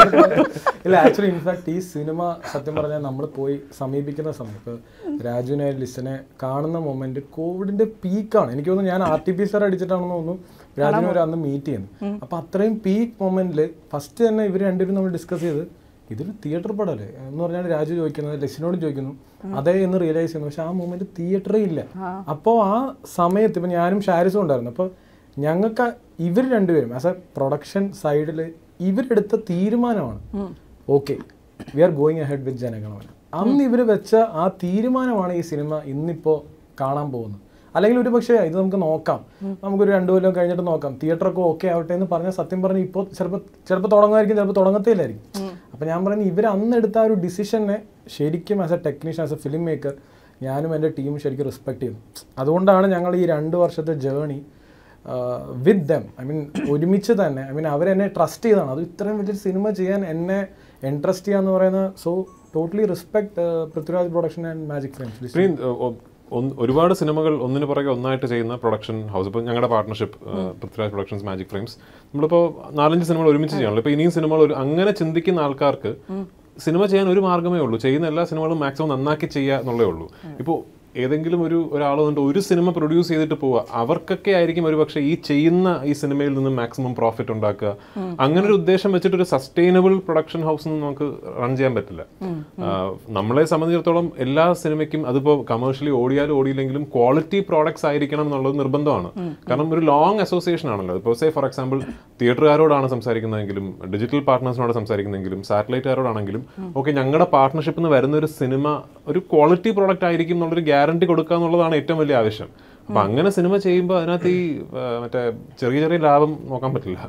ഇല്ല ആക്ച്വലി ഇൻഫാക്ട് ഈ സിനിമ സത്യം പറഞ്ഞാൽ നമ്മൾ പോയി സമീപിക്കുന്ന സമയം ഇപ്പൊ രാജുവിനെ ലിസ്റ്റിനെ കാണുന്ന മൊമെന്റ് കോവിഡിന്റെ പീക്കാണ് എനിക്ക് തോന്നുന്നു ഞാൻ ആർ ടി പി സാർ അടിച്ചിട്ടാണെന്ന് തോന്നുന്നു രാജുവിനെ ഒരു അന്ന് മീറ്റ് ചെയ്യുന്നത് അപ്പൊ അത്രയും പീക്ക് മൊമെന്റിൽ ഫസ്റ്റ് തന്നെ ഇവർ രണ്ടുപേരും നമ്മൾ ഡിസ്കസ് ചെയ്ത് ഇതൊരു തിയേറ്റർ പടമല്ലേ എന്ന് പറഞ്ഞാൽ രാജു ചോദിക്കുന്നത് ലെസിനോട് ചോദിക്കുന്നു അതേ എന്ന് റിയലൈസ് ചെയ്യുന്നു പക്ഷെ ആ മൊമെന്റ് തിയേറ്ററേ ഇല്ല അപ്പോൾ ആ സമയത്ത് ഇപ്പൊ ഞാനും ഷാരിസും ഉണ്ടായിരുന്നു അപ്പോൾ ഞങ്ങൾക്ക് ഇവർ രണ്ടുപേരും ആസ് എ പ്രൊഡക്ഷൻ സൈഡിൽ ഇവരെടുത്ത തീരുമാനമാണ് okay we are going ahead with Jana Gana Mana അന്ന് ഇവർ വെച്ച ആ തീരുമാനമാണ് ഈ സിനിമ ഇന്നിപ്പോൾ കാണാൻ പോകുന്നത് അല്ലെങ്കിൽ ഒരു പക്ഷേ ഇത് നമുക്ക് നോക്കാം നമുക്കൊരു രണ്ടു കൊല്ലം കഴിഞ്ഞിട്ട് നോക്കാം തിയേറ്ററൊക്കെ ഓക്കെ ആവട്ടെ എന്ന് പറഞ്ഞാൽ സത്യം പറഞ്ഞാൽ ഇപ്പോൾ ചിലപ്പോൾ ചിലപ്പോൾ തുടങ്ങുമായിരിക്കും ചിലപ്പോൾ തുടങ്ങത്തില്ലായിരിക്കും അപ്പം ഞാൻ പറയുന്നത് ഇവർ അന്ന് എടുത്ത ആ ഒരു ഡിസിഷനെ ശരിക്കും as a technician as a filmmaker ഞാനും എൻ്റെ ടീമും ശരിക്കും റെസ്പെക്ട് ചെയ്യുന്നു അതുകൊണ്ടാണ് ഞങ്ങൾ ഈ രണ്ട് വർഷത്തെ journey with them I mean ഒരുമിച്ച് തന്നെ ഐ മീൻ അവരെന്നെ ട്രസ്റ്റ് ചെയ്തതാണ് അത് ഇത്രയും വലിയൊരു സിനിമ ചെയ്യാൻ എന്നെ ഇൻട്രസ്റ്റ് ചെയ്യാന്ന് പറയുന്ന so totally respect Prithviraj production and Magic Films ഇത്രയും ഒ- ഒ- ഒന്ന് ഒരുപാട് സിനിമകൾ ഒന്നിനു പുറകെ ഒന്നായിട്ട് ചെയ്യുന്ന പ്രൊഡക്ഷൻ ഹൗസ് ഇപ്പോൾ ഞങ്ങളുടെ partnership Prithviraj productions Magic Frames നമ്മളിപ്പോൾ നാലഞ്ച് സിനിമകൾ ഒരുമിച്ച് ചെയ്യണല്ലോ ഇപ്പോൾ ഇനിയും സിനിമകൾ ഒരു അങ്ങനെ ചിന്തിക്കുന്ന ആൾക്കാർക്ക് സിനിമ ചെയ്യാൻ ഒരു മാർഗ്ഗമേ ഉള്ളൂ ചെയ്യുന്ന എല്ലാ സിനിമകളും മാക്സിമം നന്നാക്കി ചെയ്യുക എന്നുള്ളേ ഉള്ളൂ ഇപ്പോൾ ഏതെങ്കിലും ഒരു ഒരാൾ വന്നിട്ട് ഒരു സിനിമ പ്രൊഡ്യൂസ് ചെയ്തിട്ട് പോവുക അവർക്കൊക്കെ ആയിരിക്കും ഒരു പക്ഷേ ഈ ചെയ്യുന്ന ഈ സിനിമയിൽ നിന്ന് മാക്സിമം പ്രോഫിറ്റ് ഉണ്ടാക്കുക അങ്ങനെ ഒരു ഉദ്ദേശം വെച്ചിട്ട് ഒരു സസ്റ്റൈനബിൾ പ്രൊഡക്ഷൻ ഹൗസ് ഒന്നും നമുക്ക് റൺ ചെയ്യാൻ പറ്റില്ല ആ, നമ്മളെ സംബന്ധിച്ചിടത്തോളം എല്ലാ സിനിമയ്ക്കും അതിപ്പോൾ കമേഴ്ഷ്യലി ഓടിയാലും ഓടിയില്ലെങ്കിലും ക്വാളിറ്റി പ്രോഡക്ട്സ് ആയിരിക്കണം എന്നുള്ളത് നിർബന്ധമാണ് കാരണം ഒരു ലോങ് അസോസിയേഷൻ ആണല്ലോ ഇപ്പോൾ സേ ഫോർ എക്സാമ്പിൾ തിയേറ്ററുകാരോടാണ് സംസാരിക്കുന്നതെങ്കിലും ഡിജിറ്റൽ പാർട്ട്നേഴ്സിനോട് സംസാരിക്കുന്നെങ്കിലും സാറ്റലൈറ്റുകാരോടാണെങ്കിലും ഓക്കെ ഞങ്ങളുടെ പാർട്ട്ണർഷിപ്പിൽ നിന്ന് വരുന്ന ഒരു സിനിമ ഒരു ക്വാളിറ്റി പ്രോഡക്റ്റ് ആയിരിക്കും എന്നുള്ളൊരു ഗ്യാരണ്ടി കൊടുക്കുക എന്നുള്ളതാണ് ഏറ്റവും വലിയ ആവശ്യം അപ്പൊ അങ്ങനെ സിനിമ ചെയ്യുമ്പോൾ അതിനകത്ത് ഈ ആ, മറ്റേ ചെറിയ ചെറിയ ലാഭം നോക്കാൻ പറ്റില്ല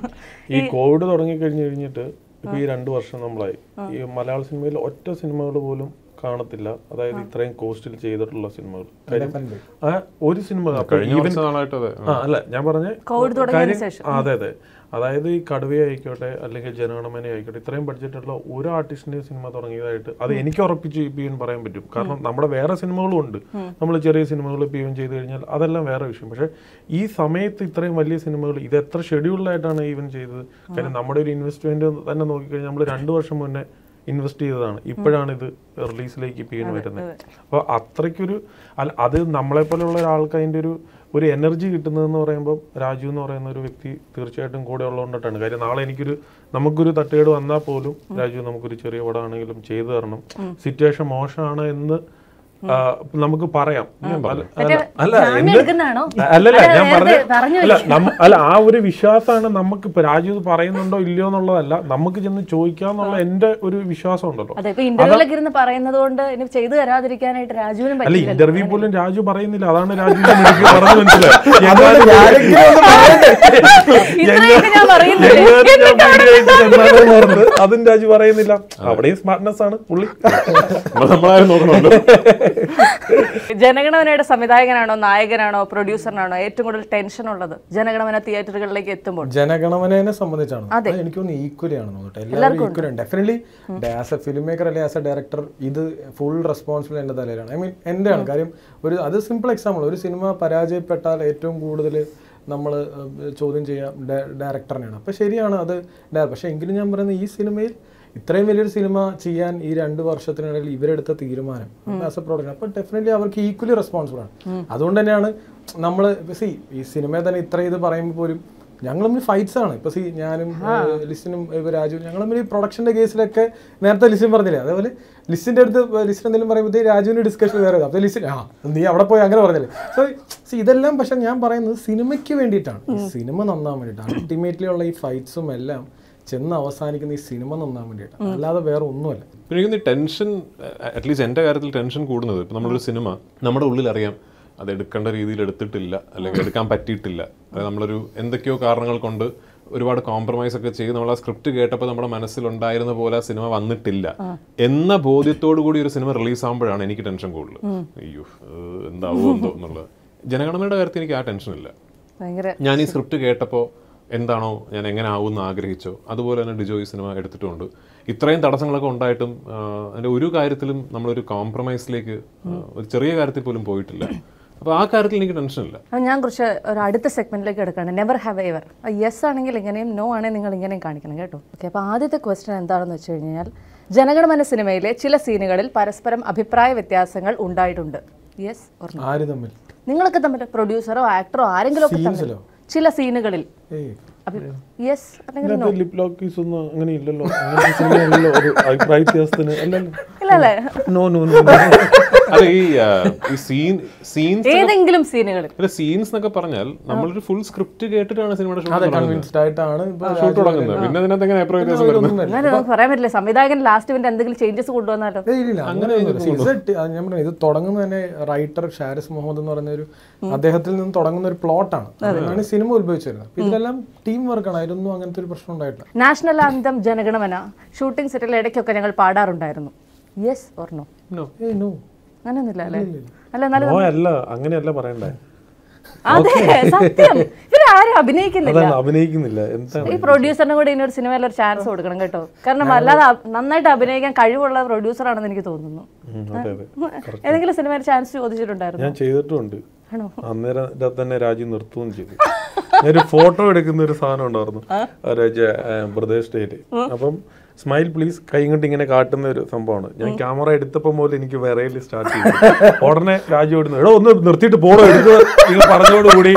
ഈ കോവിഡ് തുടങ്ങി കഴിഞ്ഞു കഴിഞ്ഞിട്ട് ഇപ്പൊ ഈ രണ്ടു വർഷം നമ്മളായി ഈ മലയാള സിനിമയിൽ ഒറ്റ സിനിമകൾ പോലും കാണത്തില്ല അതായത് ഇത്രയും കോസ്റ്റിൽ ചെയ്തിട്ടുള്ള സിനിമകൾ കാര്യം ആ, ഒരു സിനിമ അപ്പൊ കഴിഞ്ഞ even- കുറച്ച് നാളായിട്ട് അതെ ആ അല്ല ഞാൻ പറഞ്ഞ കോവിഡ് തുടങ്ങിയതിന് കാര്യം- ശേഷം. ആ, അതെ അതെ അതായത് ഈ കടുവ ആയിക്കോട്ടെ അല്ലെങ്കിൽ ജനഗണമന ആയിക്കോട്ടെ ഇത്രയും ബഡ്ജറ്റുള്ള ഒരു ആർട്ടിസ്റ്റിന്റെ സിനിമ തുടങ്ങിയതായിട്ട് അത് എനിക്ക് ഉറപ്പിച്ച് പി എൻ പറയാൻ പറ്റും കാരണം നമ്മുടെ വേറെ സിനിമകളും ഉണ്ട് നമ്മൾ ചെറിയ സിനിമകൾ പി എൻ ചെയ്ത് കഴിഞ്ഞാൽ അതെല്ലാം വേറെ വിഷയം പക്ഷെ ഈ സമയത്ത് ഇത്രയും വലിയ സിനിമകൾ ഇത് എത്ര ഷെഡ്യൂൾഡായിട്ടാണ് ഈവൻ ചെയ്തത് കാര്യം നമ്മുടെ ഒരു ഇൻവെസ്റ്റ്മെന്റ് തന്നെ നോക്കിക്കഴിഞ്ഞാൽ നമ്മൾ രണ്ടു വർഷം മുന്നേ ഇൻവെസ്റ്റ് ചെയ്തതാണ് ഇപ്പോഴാണ് ഇത് റിലീസിലേക്ക് പി എൻ വരുന്നത് അപ്പോൾ അത്രയ്ക്കൊരു അല്ല അത് നമ്മളെ പോലെയുള്ള ഒരാൾക്ക് അതിൻ്റെ ഒരു ഒരു എനർജി കിട്ടുന്നതെന്ന് പറയുമ്പോൾ രാജു എന്ന് പറയുന്ന ഒരു വ്യക്തി തീർച്ചയായിട്ടും കൂടെ ഉള്ളതുകൊണ്ടിട്ടാണ് കാര്യം നാളെ എനിക്കൊരു നമുക്കൊരു തട്ടുകേട് വന്നാൽ പോലും രാജു നമുക്കൊരു ചെറിയ പടമാണെങ്കിലും ചെയ്തു തരണം സിറ്റുവേഷൻ മോശമാണ് എന്ന് ആ, നമുക്ക് പറയാം ഞാൻ പറഞ്ഞു. അല്ല, അല്ല ജാമ്യം എന്ത്? എടുക്കുന്നതാണോ? അല്ലല്ല അല്ല, ഞാൻ നേരത്തെ പറഞ്ഞ പറഞ്ഞു അല്ല നമ്മ- അല്ല ആ ഒരു വിശ്വാസമാണ് നമുക്ക് ഇപ്പൊ രാജു ഇത് പറയുന്നുണ്ടോ ഇല്ലയോ എന്നുള്ളതല്ല നമുക്ക് ചെന്ന് ചോദിക്കാന്നുള്ള എന്റെ ഒരു വിശ്വാസം ഉണ്ടല്ലോ അതെ ഇപ്പൊ ഇന്റർവ്യൂലൊക്കെ ഇരുന്ന് പറയുന്നത് കൊണ്ട് ഇനി ചെയ്തു തരാതിരിക്കാനായിട്ട് രാജുവിനും അല്ല പറ്റില്ല ഇന്റർവ്യൂ പോലും രാജു പറയുന്നില്ല അതാണ് രാജു എനിക്ക് പറഞ്ഞു മനസ്സിലായി അതുകൊണ്ട് ഞാനെങ്കിലും ഒന്ന് പറയട്ടെ. ഇത്രയൊക്കെ ഞാൻ പറയുന്നില്ലേ എങ്ങാനും ഞാൻ ഭയങ്കരമായിട്ട് ചെന്നാലെന്ന് പറഞ്ഞത് അതും രാജു പറയുന്നില്ല അവിടെയും സ്മാർട്ട്നെസ് ആണ് പുള്ളി നമ്മൾ നമ്മളാരും നോക്കണമല്ലോ ജനഗണമനയുടെ സംവിധായകനാണോ നായകനാണോ പ്രൊഡ്യൂസറിനാണോ ഏറ്റവും കൂടുതൽ ടെൻഷൻ ഉള്ളത് ജനഗണമന തിയേറ്ററുകളിലേക്ക് എത്തുമ്പോൾ ജനഗണമനയെ സംബന്ധിച്ചാണ് അതെ. അത് എനിക്ക് തോന്നുന്നു ഈക്വലി ആണ് തോന്നുന്നു എല്ലാവരും ഈക്വലി ആണ് definitely as a filmmaker അല്ലെങ്കിൽ ആസ് എ ഡയറക്ടർ ഇത് ഫുൾ റെസ്പോൺസിബിൾ എൻ്റെ തലയിലാണ് ഐ മീൻ എൻ്റെ ആണ് കാര്യം ഒരു അത് സിമ്പിൾ എക്സാമ്പിൾ ഒരു സിനിമ പരാജയപ്പെട്ടാൽ ഏറ്റവും കൂടുതൽ നമ്മൾ ചോദ്യം ചെയ്യാം ഡയറക്ടറിനെയാണ് അപ്പോൾ ശരിയാണ് അത് ഡയ- പക്ഷേ എങ്കിലും ഞാൻ പറയുന്നത് ഈ സിനിമയിൽ ഇത്രയും വലിയൊരു സിനിമ ചെയ്യാൻ ഈ രണ്ട് വർഷത്തിനിടയിൽ ഇവരെടുത്ത തീരുമാനം ആസ് എ പ്രൊഡക്ഷൻ അപ്പോൾ ഡെഫിനറ്റ്ലി അവർക്ക് ഈക്വലി റെസ്പോൺസിബിൾ ആണ് അതുകൊണ്ട് തന്നെയാണ് നമ്മൾ സി ഈ സിനിമയെ തന്നെ ഇത്ര ഇത് പറയുമ്പോൾ പോലും ഞങ്ങൾ തമ്മിൽ ഫൈറ്റ്സ് ആണ് ഇപ്പൊ സി ഞാനും ഏഹ്, ലിസ്റ്റിനും ഇപ്പൊ രാജു ഞങ്ങൾ തമ്മിൽ ഈ പ്രൊഡക്ഷന്റെ കേസിലൊക്കെ നേരത്തെ ലിസ്റ്റിൻ പറഞ്ഞില്ലേ അതേപോലെ ലിസ്റ്റിന്റെ അടുത്ത് ലിസ്റ്റിൻ എന്തെങ്കിലും പറയുമ്പോഴത്തേക്ക് രാജുവിന്റെ ഡിസ്കഷൻ വേറെ അപ്പൊ ലിസ്റ്റിൻ ആ നീ അവിടെ പോയി അങ്ങനെ പറഞ്ഞില്ലേ സോ സി ഇതെല്ലാം പക്ഷെ ഞാൻ പറയുന്നത് സിനിമയ്ക്ക് വേണ്ടിയിട്ടാണ് ഈ സിനിമ നന്നാൻ വേണ്ടിയിട്ടാണ് അൾട്ടിമേറ്റ്ലി ഉള്ള ഈ ഫൈറ്റ്സും എല്ലാം ചെന്ന് അവസാനിക്കുന്ന ഈ സിനിമ നന്നാൻ വേണ്ടിയിട്ടാണ് അല്ലാതെ വേറെ ഒന്നുമല്ല പിന്നെ എനിക്ക് ടെൻഷൻ അറ്റ്ലീസ്റ്റ് എൻ്റെ കാര്യത്തിൽ ടെൻഷൻ കൂടുന്നത് ഇപ്പം നമ്മളൊരു സിനിമ നമ്മുടെ ഉള്ളിൽ അറിയാം അത് എടുക്കേണ്ട രീതിയിൽ എടുത്തിട്ടില്ല അല്ലെങ്കിൽ എടുക്കാൻ പറ്റിയിട്ടില്ല അത് നമ്മളൊരു എന്തൊക്കെയോ കാരണങ്ങൾ കൊണ്ട് ഒരുപാട് കോംപ്രമൈസ് ഒക്കെ ചെയ്ത് നമ്മൾ ആ സ്ക്രിപ്റ്റ് കേട്ടപ്പോൾ നമ്മുടെ മനസ്സിലുണ്ടായിരുന്ന പോലെ ആ സിനിമ വന്നിട്ടില്ല എന്ന ബോധ്യത്തോടു കൂടി ഒരു സിനിമ റിലീസ് ആകുമ്പോഴാണ് എനിക്ക് ടെൻഷൻ കൂടുതൽ അയ്യോ ഏഹ്, എന്താവോ എന്തോ എന്നുള്ളത് ജനഗണമനയുടെ കാര്യത്തിൽ എനിക്ക് ആ ടെൻഷൻ ഇല്ല ഭയങ്കര ഞാൻ ഈ സ്ക്രിപ്റ്റ് കേട്ടപ്പോൾ എന്താണോ ഞാൻ എങ്ങനെ ആവുമെന്ന് ആഗ്രഹിച്ചോ അതുപോലെ തന്നെ ഡിജോ ഈ സിനിമ എടുത്തിട്ടുണ്ട് ഇത്രയും തടസ്സങ്ങളൊക്കെ ഉണ്ടായിട്ടും ആഹ്, അതിൻ്റെ ഒരു കാര്യത്തിലും നമ്മളൊരു കോംപ്രമൈസിലേക്ക് ആഹ്, ഒരു ചെറിയ കാര്യത്തിൽ പോലും പോയിട്ടില്ല അപ്പോൾ ആ കാര്യത്തിൽ എനിക്ക് ടെൻഷനില്ല അപ്പോൾ ഞാൻ കുറച്ച് ഒരു അടുത്ത സെഗ്മെന്റിലേക്ക് എടുക്കുകയാണ് നെവർ ഹാവ് എവർ യെസ് ആണെങ്കിൽ ഇങ്ങനെയും നോ ആണെങ്കിൽ നിങ്ങൾ ഇങ്ങനെയും കാണിക്കണം കേട്ടോ ഓക്കെ അപ്പോൾ ആദ്യത്തെ ക്വസ്റ്റ്യൻ എന്താണെന്ന് വെച്ച് കഴിഞ്ഞാൽ ജനഗണമന സിനിമയിലെ ചില സീനുകളിൽ പരസ്പരം അഭിപ്രായ വ്യത്യാസങ്ങൾ ഉണ്ടായിട്ടുണ്ട് യെസ് ഓർ നോ ആര് തമ്മിൽ നിങ്ങളൊക്കെ തമ്മിൽ പ്രൊഡ്യൂസറോ ആക്ടറോ ആരെങ്കിലും ഒക്കെ തമ്മിൽ സീൻസിലോ ചില സീനുകളിൽ ഏയ് യെസ് അല്ലെങ്കിൽ നോ ലിപ് ലോക്കീസ് ഒന്നും അങ്ങനെ ഇല്ലല്ലോ അങ്ങനത്തെ സിനിമയല്ലല്ലോ ഒരു അഭിപ്രായ വ്യത്യാസത്തിന് അല്ലല്ലോ ഇല്ല അല്ലേ നോ നോ നോ അത് ഈ ആഹ്, ഈ സീൻ സീൻസ് ഏതെങ്കിലും സീനുകളിൽ അല്ല സീൻസ് എന്നൊക്കെ പറഞ്ഞാൽ നമ്മളൊരു ഫുൾ സ്ക്രിപ്റ്റ് കേട്ടിട്ടാണ് സിനിമയുടെ ഷൂട്ട് അതെ കൺവിൻസ്ഡ് ആയിട്ടാണ് ഇപ്പൊ ഷൂട്ട് തുടങ്ങുന്നത് പിന്നെ അതിനകത്ത് എങ്ങനെ അഭിപ്രായ വ്യത്യാസം വരുന്നത് എന്നാലും നമുക്ക് പറയാൻ പറ്റില്ല സംവിധായകൻ ലാസ്റ്റ് പിന്നെ എന്തെങ്കിലും ചേഞ്ചസ് കൊണ്ടുവന്നാലോ ഏയ് ഇല്ലില്ല, അങ്ങനെയൊന്നുമില്ല. See, it's a t- അത് ഞാൻ പറഞ്ഞു ഇത് തുടങ്ങുന്നത് തന്നെ റൈറ്റർ ഷാരിസ് മുഹമ്മദ് എന്ന് പറയുന്ന ഒരു അദ്ദേഹത്തിൽ നിന്ന് തുടങ്ങുന്ന ഒരു പ്ലോട്ടാണ് അതിനാണ് ഈ സിനിമ ഉത്ഭവിച്ചു വരുന്നത് അപ്പൊ ഇതിലെല്ലാം ടീം വർക്കാണ് അതിലൊന്നും അങ്ങനത്തെ ഒരു പ്രശ്നം ഉണ്ടായിട്ടില്ല നാഷണൽ ആന്തം ജനഗണമന ഷൂട്ടിംഗ് സെറ്റിൽ ഇടയ്ക്കൊക്കെ ഞങ്ങൾ പാടാറുണ്ടായിരുന്നു യെസ് ഓർ നോ ഏയ് നോ അങ്ങനെയൊന്നുമില്ല അല്ലേ അല്ല എന്നാലും നോ അല്ല അങ്ങനെയല്ല പറയണ്ടേ അതെ സത്യം ഇവരാരും അഭിനയിക്കുന്നില്ല അതാണ് അഭിനയിക്കുന്നില്ല എന്താണ് ഈ പ്രൊഡ്യൂസറിന് കൂടി ഇനി ഒരു സിനിമയിൽ ഒരു ചാൻസ് കൊടുക്കണം കേട്ടോ കാരണം അല്ലാതെ അ- നന്നായിട്ട് അഭിനയിക്കാൻ കഴിവുള്ള പ്രൊഡ്യൂസർ ആണെന്ന് എനിക്ക് തോന്നുന്നു ഉം, അതെ അതെ ഏതെങ്കിലും സിനിമയിൽ ചാൻസ് ചോദിച്ചിട്ടുണ്ടായിരുന്നു ഞാൻ ചെയ്തിട്ടുണ്ട് ആണോ അന്നേരം ഇതിനകത്ത് തന്നെ രാജു നിർത്തുകയും ചെയ്തു ഒരു ഫോട്ടോ എടുക്കുന്ന ഒരു സാധനം ഉണ്ടായിരുന്നു ബ്രദേഴ്സ് ഡേയില് അപ്പം സ്മൈൽ പ്ലീസ് കൈ കൊണ്ട് ഇങ്ങനെ കാട്ടുന്ന ഒരു സംഭവമാണ് ഞാൻ ക്യാമറ എടുത്തപ്പോൾ മുതൽ എനിക്ക് വിറയിൽ സ്റ്റാർട്ട് ചെയ്തു ഉടനെ രാജു ഓടുന്നു എടോ ഒന്ന് നിർത്തിയിട്ട് പോണോ എടുക്കുക നിങ്ങൾ പറഞ്ഞോടുകൂടി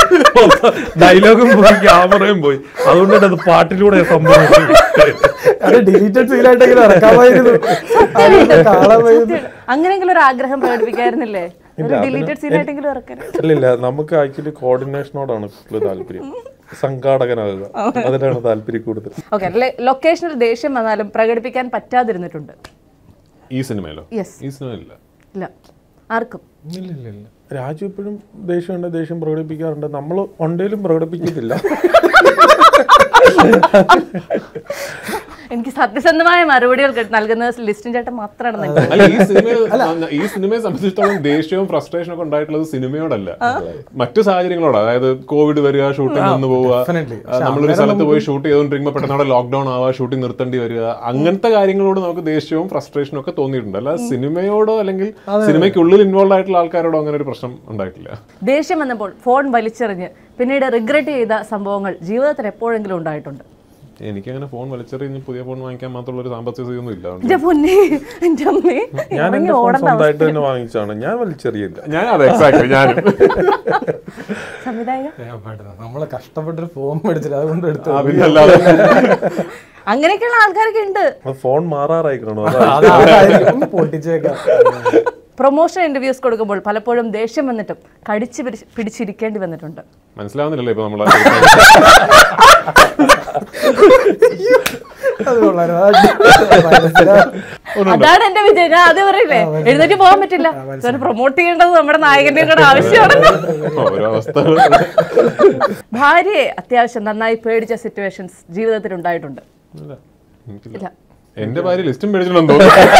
ഡയലോഗും പോയി ക്യാമറയും പോയി അതുകൊണ്ടാണ് അത് പാട്ടിലൂടെ സംഭവം അത് ഡിലീറ്റഡ് സീനായിട്ടെങ്കിലും ഇറക്കാമായിരുന്നു അതിലൊക്കെ കാണാമായിരുന്നു അങ്ങനെയെങ്കിലും ഒരു ആഗ്രഹം പ്രകടിപ്പിക്കായിരുന്നില്ലേ ഒരു ഡിലീറ്റഡ് സീനായിട്ടെങ്കിലും ഇറക്കാൻ അല്ലില്ല നമുക്ക് ആക്ച്വലി കോർഡിനേഷനോടാണ് കൂടുതൽ താല്പര്യം സംഘാടകനാകുക അതിനാണ് താല്പര്യം കൂടുതൽ ഓക്കെ ലൊക്കേഷനിൽ ദേഷ്യം വന്നാലും പ്രകടിപ്പിക്കാൻ പറ്റാതിരുന്നിട്ടുണ്ട് ഈ സിനിമയിലോ യെസ് ഈ സിനിമയില്ല ഇല്ല ആർക്കും ഇല്ല ഇല്ല ഇല്ല രാജു എപ്പോഴും ദേഷ്യമുണ്ട് ദേഷ്യം പ്രകടിപ്പിക്കാറുണ്ട് നമ്മൾ ഒണ്ടേലും പ്രകടിപ്പിക്കത്തില്ല എനിക്ക് സത്യസന്ധമായ മറുപടികൾ കെ- നൽകുന്നത് ലിസ്റ്റിൻ ചേട്ടൻ മാത്രമാണ് എനിക്ക് അല്ല ഈ സിനിമയിൽ ഈ സിനിമയെ സംബന്ധിച്ചിടത്തോളം ദേഷ്യവും ഫ്രസ്ട്രേഷനും ഒക്കെ ഉണ്ടായിട്ടുള്ളത് സിനിമയോടല്ല മറ്റു സാഹചര്യങ്ങളോട് അതായത് കോവിഡ് വരിക ഷൂട്ടിംഗ് നിന്ന് പോവുക definitely. ആ, നമ്മളൊരു സ്ഥലത്ത് പോയി ഷൂട്ട് ചെയ്തുകൊണ്ടിരിക്കുമ്പോൾ പെട്ടെന്ന് അവിടെ ലോക്ക്ഡൌൺ ആവുക ഷൂട്ടിംഗ് നിർത്തേണ്ടി വരിക അങ്ങനത്തെ കാര്യങ്ങളോട് നമുക്ക് ദേഷ്യവും ഫ്രസ്ട്രേഷനും ഒക്കെ തോന്നിയിട്ടുണ്ട് അല്ല സിനിമയോടോ അല്ലെങ്കിൽ സിനിമയ്ക്കുള്ളിൽ ഇൻവോൾവ് ആയിട്ടുള്ള ആൾക്കാരോടോ അങ്ങനെ ഒരു പ്രശ്നം ഉണ്ടായിട്ടില്ല ദേഷ്യം വന്നപ്പോൾ ഫോൺ വലിച്ചെറിഞ്ഞ് പിന്നീട് റിഗ്രറ്റ് ചെയ്ത സംഭവങ്ങൾ ജീവിതത്തിൽ എപ്പോഴെങ്കിലും ഉണ്ടായിട്ടുണ്ട് എനിക്കങ്ങനെ ഫോൺ വലിച്ചെറിഞ്ഞ് പുതിയ ഫോൺ വാങ്ങിക്കാൻ മാത്രമുള്ള ഒരു സാമ്പത്തിക സ്ഥിതിയൊന്നും ഇല്ല അതുകൊണ്ട് എന്റെ പൊന്നെ എന്റെ അമ്മേ ഞാൻ ഇറങ്ങി എന്റെ ഫോൺ ഓടേണ്ട സ്വന്തമായിട്ട് തന്നെ വാങ്ങിച്ചാണ് ഞാൻ വലിച്ചെറിയില്ല ഞാൻ അതെ എക്സാക്ട് ഞാനും സംവിധായക ഞാൻ പാടുന്നത്. നമ്മളെ കഷ്ടപ്പെട്ടൊരു ഫോം മേടിച്ചില്ല അതുകൊണ്ട് എടുത്തു ആ, പിന്നെ അല്ലാതെ അങ്ങനെയൊക്കെയുള്ള ആൾക്കാരൊക്കെ ഉണ്ട് അത് ഫോൺ മാറാറായിക്കണോ അത് അതായിരിക്കും. ഒന്ന് പൊട്ടിച്ചേക്കാം പ്രൊമോഷൻ ഇന്റർവ്യൂസ് കൊടുക്കുമ്പോൾ പലപ്പോഴും ദേഷ്യം വന്നിട്ടും കടിച്ചു പിടിച്ച് പിടിച്ചിരിക്കേണ്ടി വന്നിട്ടുണ്ട് മനസ്സിലാവുന്നില്ലല്ലോ ഇപ്പൊ നമ്മളെ അത് കൊള്ളാം. അത് മനസ്സിലാവും. അതാണ് എന്റെ വിജയം ഞാൻ അത് പറയില്ലേ എഴുന്നേറ്റ് പോകാൻ പറ്റില്ല പ്രൊമോട്ട് ചെയ്യേണ്ടത് നമ്മുടെ നായകന്റെ കൂടെ ആവശ്യമാണല്ലോ ഓരോ അവസ്ഥ ഭാര്യയെ അത്യാവശ്യം നന്നായി പേടിച്ച സിറ്റുവേഷൻസ് ജീവിതത്തിൽ ഉണ്ടായിട്ടുണ്ട് ഇല്ല, എനിക്കില്ല. ഇല്ല എന്റെ ഭാര്യ ലിസ്റ്റും മേടിച്ചിട്ടുണ്ടോ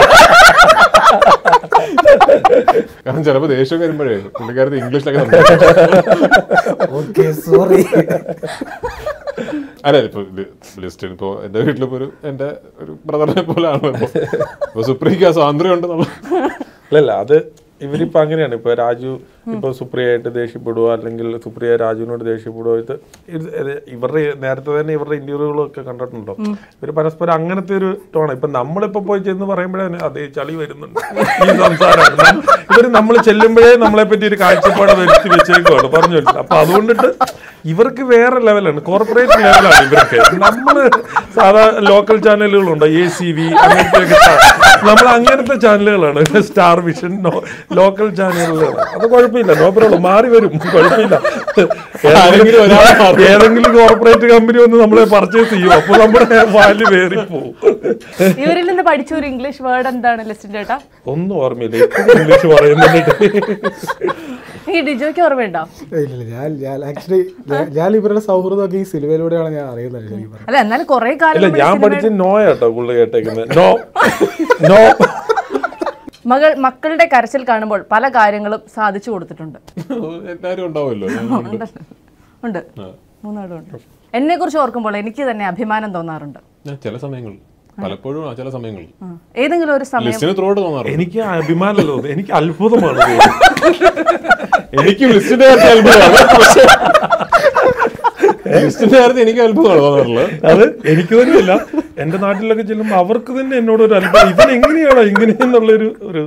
കാരണം ചിലപ്പോ ദേഷ്യം വരുമ്പോഴേ പുള്ളിക്കാരത്ത് ഇംഗ്ലീഷിലൊക്കെ സംസാരിക്കും. ഓക്കെ സോറി അല്ല ഇപ്പൊ ലിസ്റ്റ് ഇപ്പൊ എന്റെ വീട്ടിലിപ്പോ ഒരു എന്റെ ഒരു ബ്രദറിനെ പോലെയാണ് ഇപ്പൊ ഇപ്പൊ സുപ്രീക്ക് ആ സ്വാതന്ത്ര്യം ഉണ്ട് നമ്മൾ അല്ലല്ല അത് ഇവരിപ്പോ അങ്ങനെയാണ് ഇപ്പൊ രാജു ഇപ്പൊ സുപ്രിയായിട്ട് ദേഷ്യപ്പെടുവോ അല്ലെങ്കിൽ സുപ്രിയ രാജുവിനോട് ദേഷ്യപ്പെടുവോ ഇത് ഇത് ഇത് ഇവരുടെ നേരത്തെ തന്നെ ഇവരുടെ ഇന്റർവ്യൂകളൊക്കെ കണ്ടിട്ടുണ്ടോ ഇവര് പരസ്പരം അങ്ങനത്തെ ഒരു ടോണാണ് ഇപ്പൊ നമ്മളിപ്പോ പോയി ചെന്ന് പറയുമ്പോഴേ അതേ ചളി വരുന്നുണ്ട് ഈ സംസാരം ഇവര് നമ്മൾ ചെല്ലുമ്പോഴേ നമ്മളെ പറ്റി ഒരു കാഴ്ചപ്പാട് വരുത്തി വെച്ചേക്കുവാണ് പറഞ്ഞു വെച്ചു അപ്പൊ അതുകൊണ്ടിട്ട് ഇവർക്ക് വേറെ ലെവലാണ് കോർപ്പറേറ്റ് ലെവലാണ് ഇവർക്ക് നമ്മള് സാധാ ലോക്കൽ ചാനലുകളുണ്ടോ എ സി വി അങ്ങനത്തെ നമ്മൾ അങ്ങനത്തെ ചാനലുകളാണ് സ്റ്റാർ വിഷൻ ലോക്കൽ ചാനലുകളാണ് അത് കുഴപ്പമില്ല നോ പ്രോബ്ലം മാറി വരും കുഴപ്പമില്ല ആരെങ്കിലും ഒരാളെ മാറും. ഏതെങ്കിലും കോർപ്പറേറ്റ് കമ്പനി വന്ന് നമ്മളെ പർച്ചേസ് ചെയ്യും അപ്പൊ നമ്മുടെ വാല്യൂ വേറി പോകും ഇവരിൽ നിന്ന് പഠിച്ച ഒരു ഇംഗ്ലീഷ് വേർഡ് എന്താണ് ലിസ്റ്റിൻ ചേട്ടാ ഒന്നും ഓർമ്മയില്ല ഇപ്പോഴും ഇംഗ്ലീഷ് പറയുന്നുണ്ട് ഈ ഡിജോയ്ക്ക് ഓർമ്മയുണ്ടോ ഇല്ല ഞാൻ ഞാൻ ആക്ച്വലി ഞാൻ ഇവരുടെ സൗഹൃദമൊക്കെ ഈ സിനിമയിലൂടെയാണ് ഞാൻ അറിയുന്നത് ശരിക്കും പറഞ്ഞാൽ അല്ല എന്നാലും കുറെ കാലം ഇല്ല മുമ്പ് ഞാൻ സിനിമ- പഠിച്ച നോ കേട്ടോ പുള്ളി കേട്ടേക്കുന്നത് നോ നോ മകൾ മക്കളുടെ കരച്ചിൽ കാണുമ്പോൾ പല കാര്യങ്ങളും സാധിച്ചു കൊടുത്തിട്ടുണ്ട് എല്ലാരും ഉണ്ടാവുമല്ലോ ഞാനുണ്ട്. ഉണ്ട് മൂന്നാളും ഉണ്ട് എന്നെ കുറിച്ച് ഓർക്കുമ്പോൾ എനിക്ക് തന്നെ അഭിമാനം തോന്നാറുണ്ട് ഞാൻ ചില സമയങ്ങളിൽ പലപ്പോഴും ആ ചില സമയങ്ങളിൽ ആ. ഏതെങ്കിലും ഒരു സമയം ലിസ്റ്റിന് ത്രോട്ട് തോന്നാറുണ്ട് എനിക്ക് അഭിമാനമല്ലോ എനിക്ക് അത്ഭുതമാണ് തോന്നുന്നത്. എനിക്ക് ലിസ്റ്റിന്റെ കാര്യത്തിൽ അത്ഭുതമാണ് പക്ഷേ ലിസ്റ്റിന്റെ കാര്യത്തിൽ എനിക്ക് അത്ഭുതമാണ് തോന്നാറുള്ളത് അത് എനിക്ക് തന്നെയല്ല എന്റെ നാട്ടിലൊക്കെ ചെല്ലുമ്പോൾ അവർക്ക് തന്നെ എന്നോട് ഒരു അത്ഭുതം ഇവനെങ്ങനെയാണോ ഇങ്ങനെയെന്നുള്ളൊരു ഒരു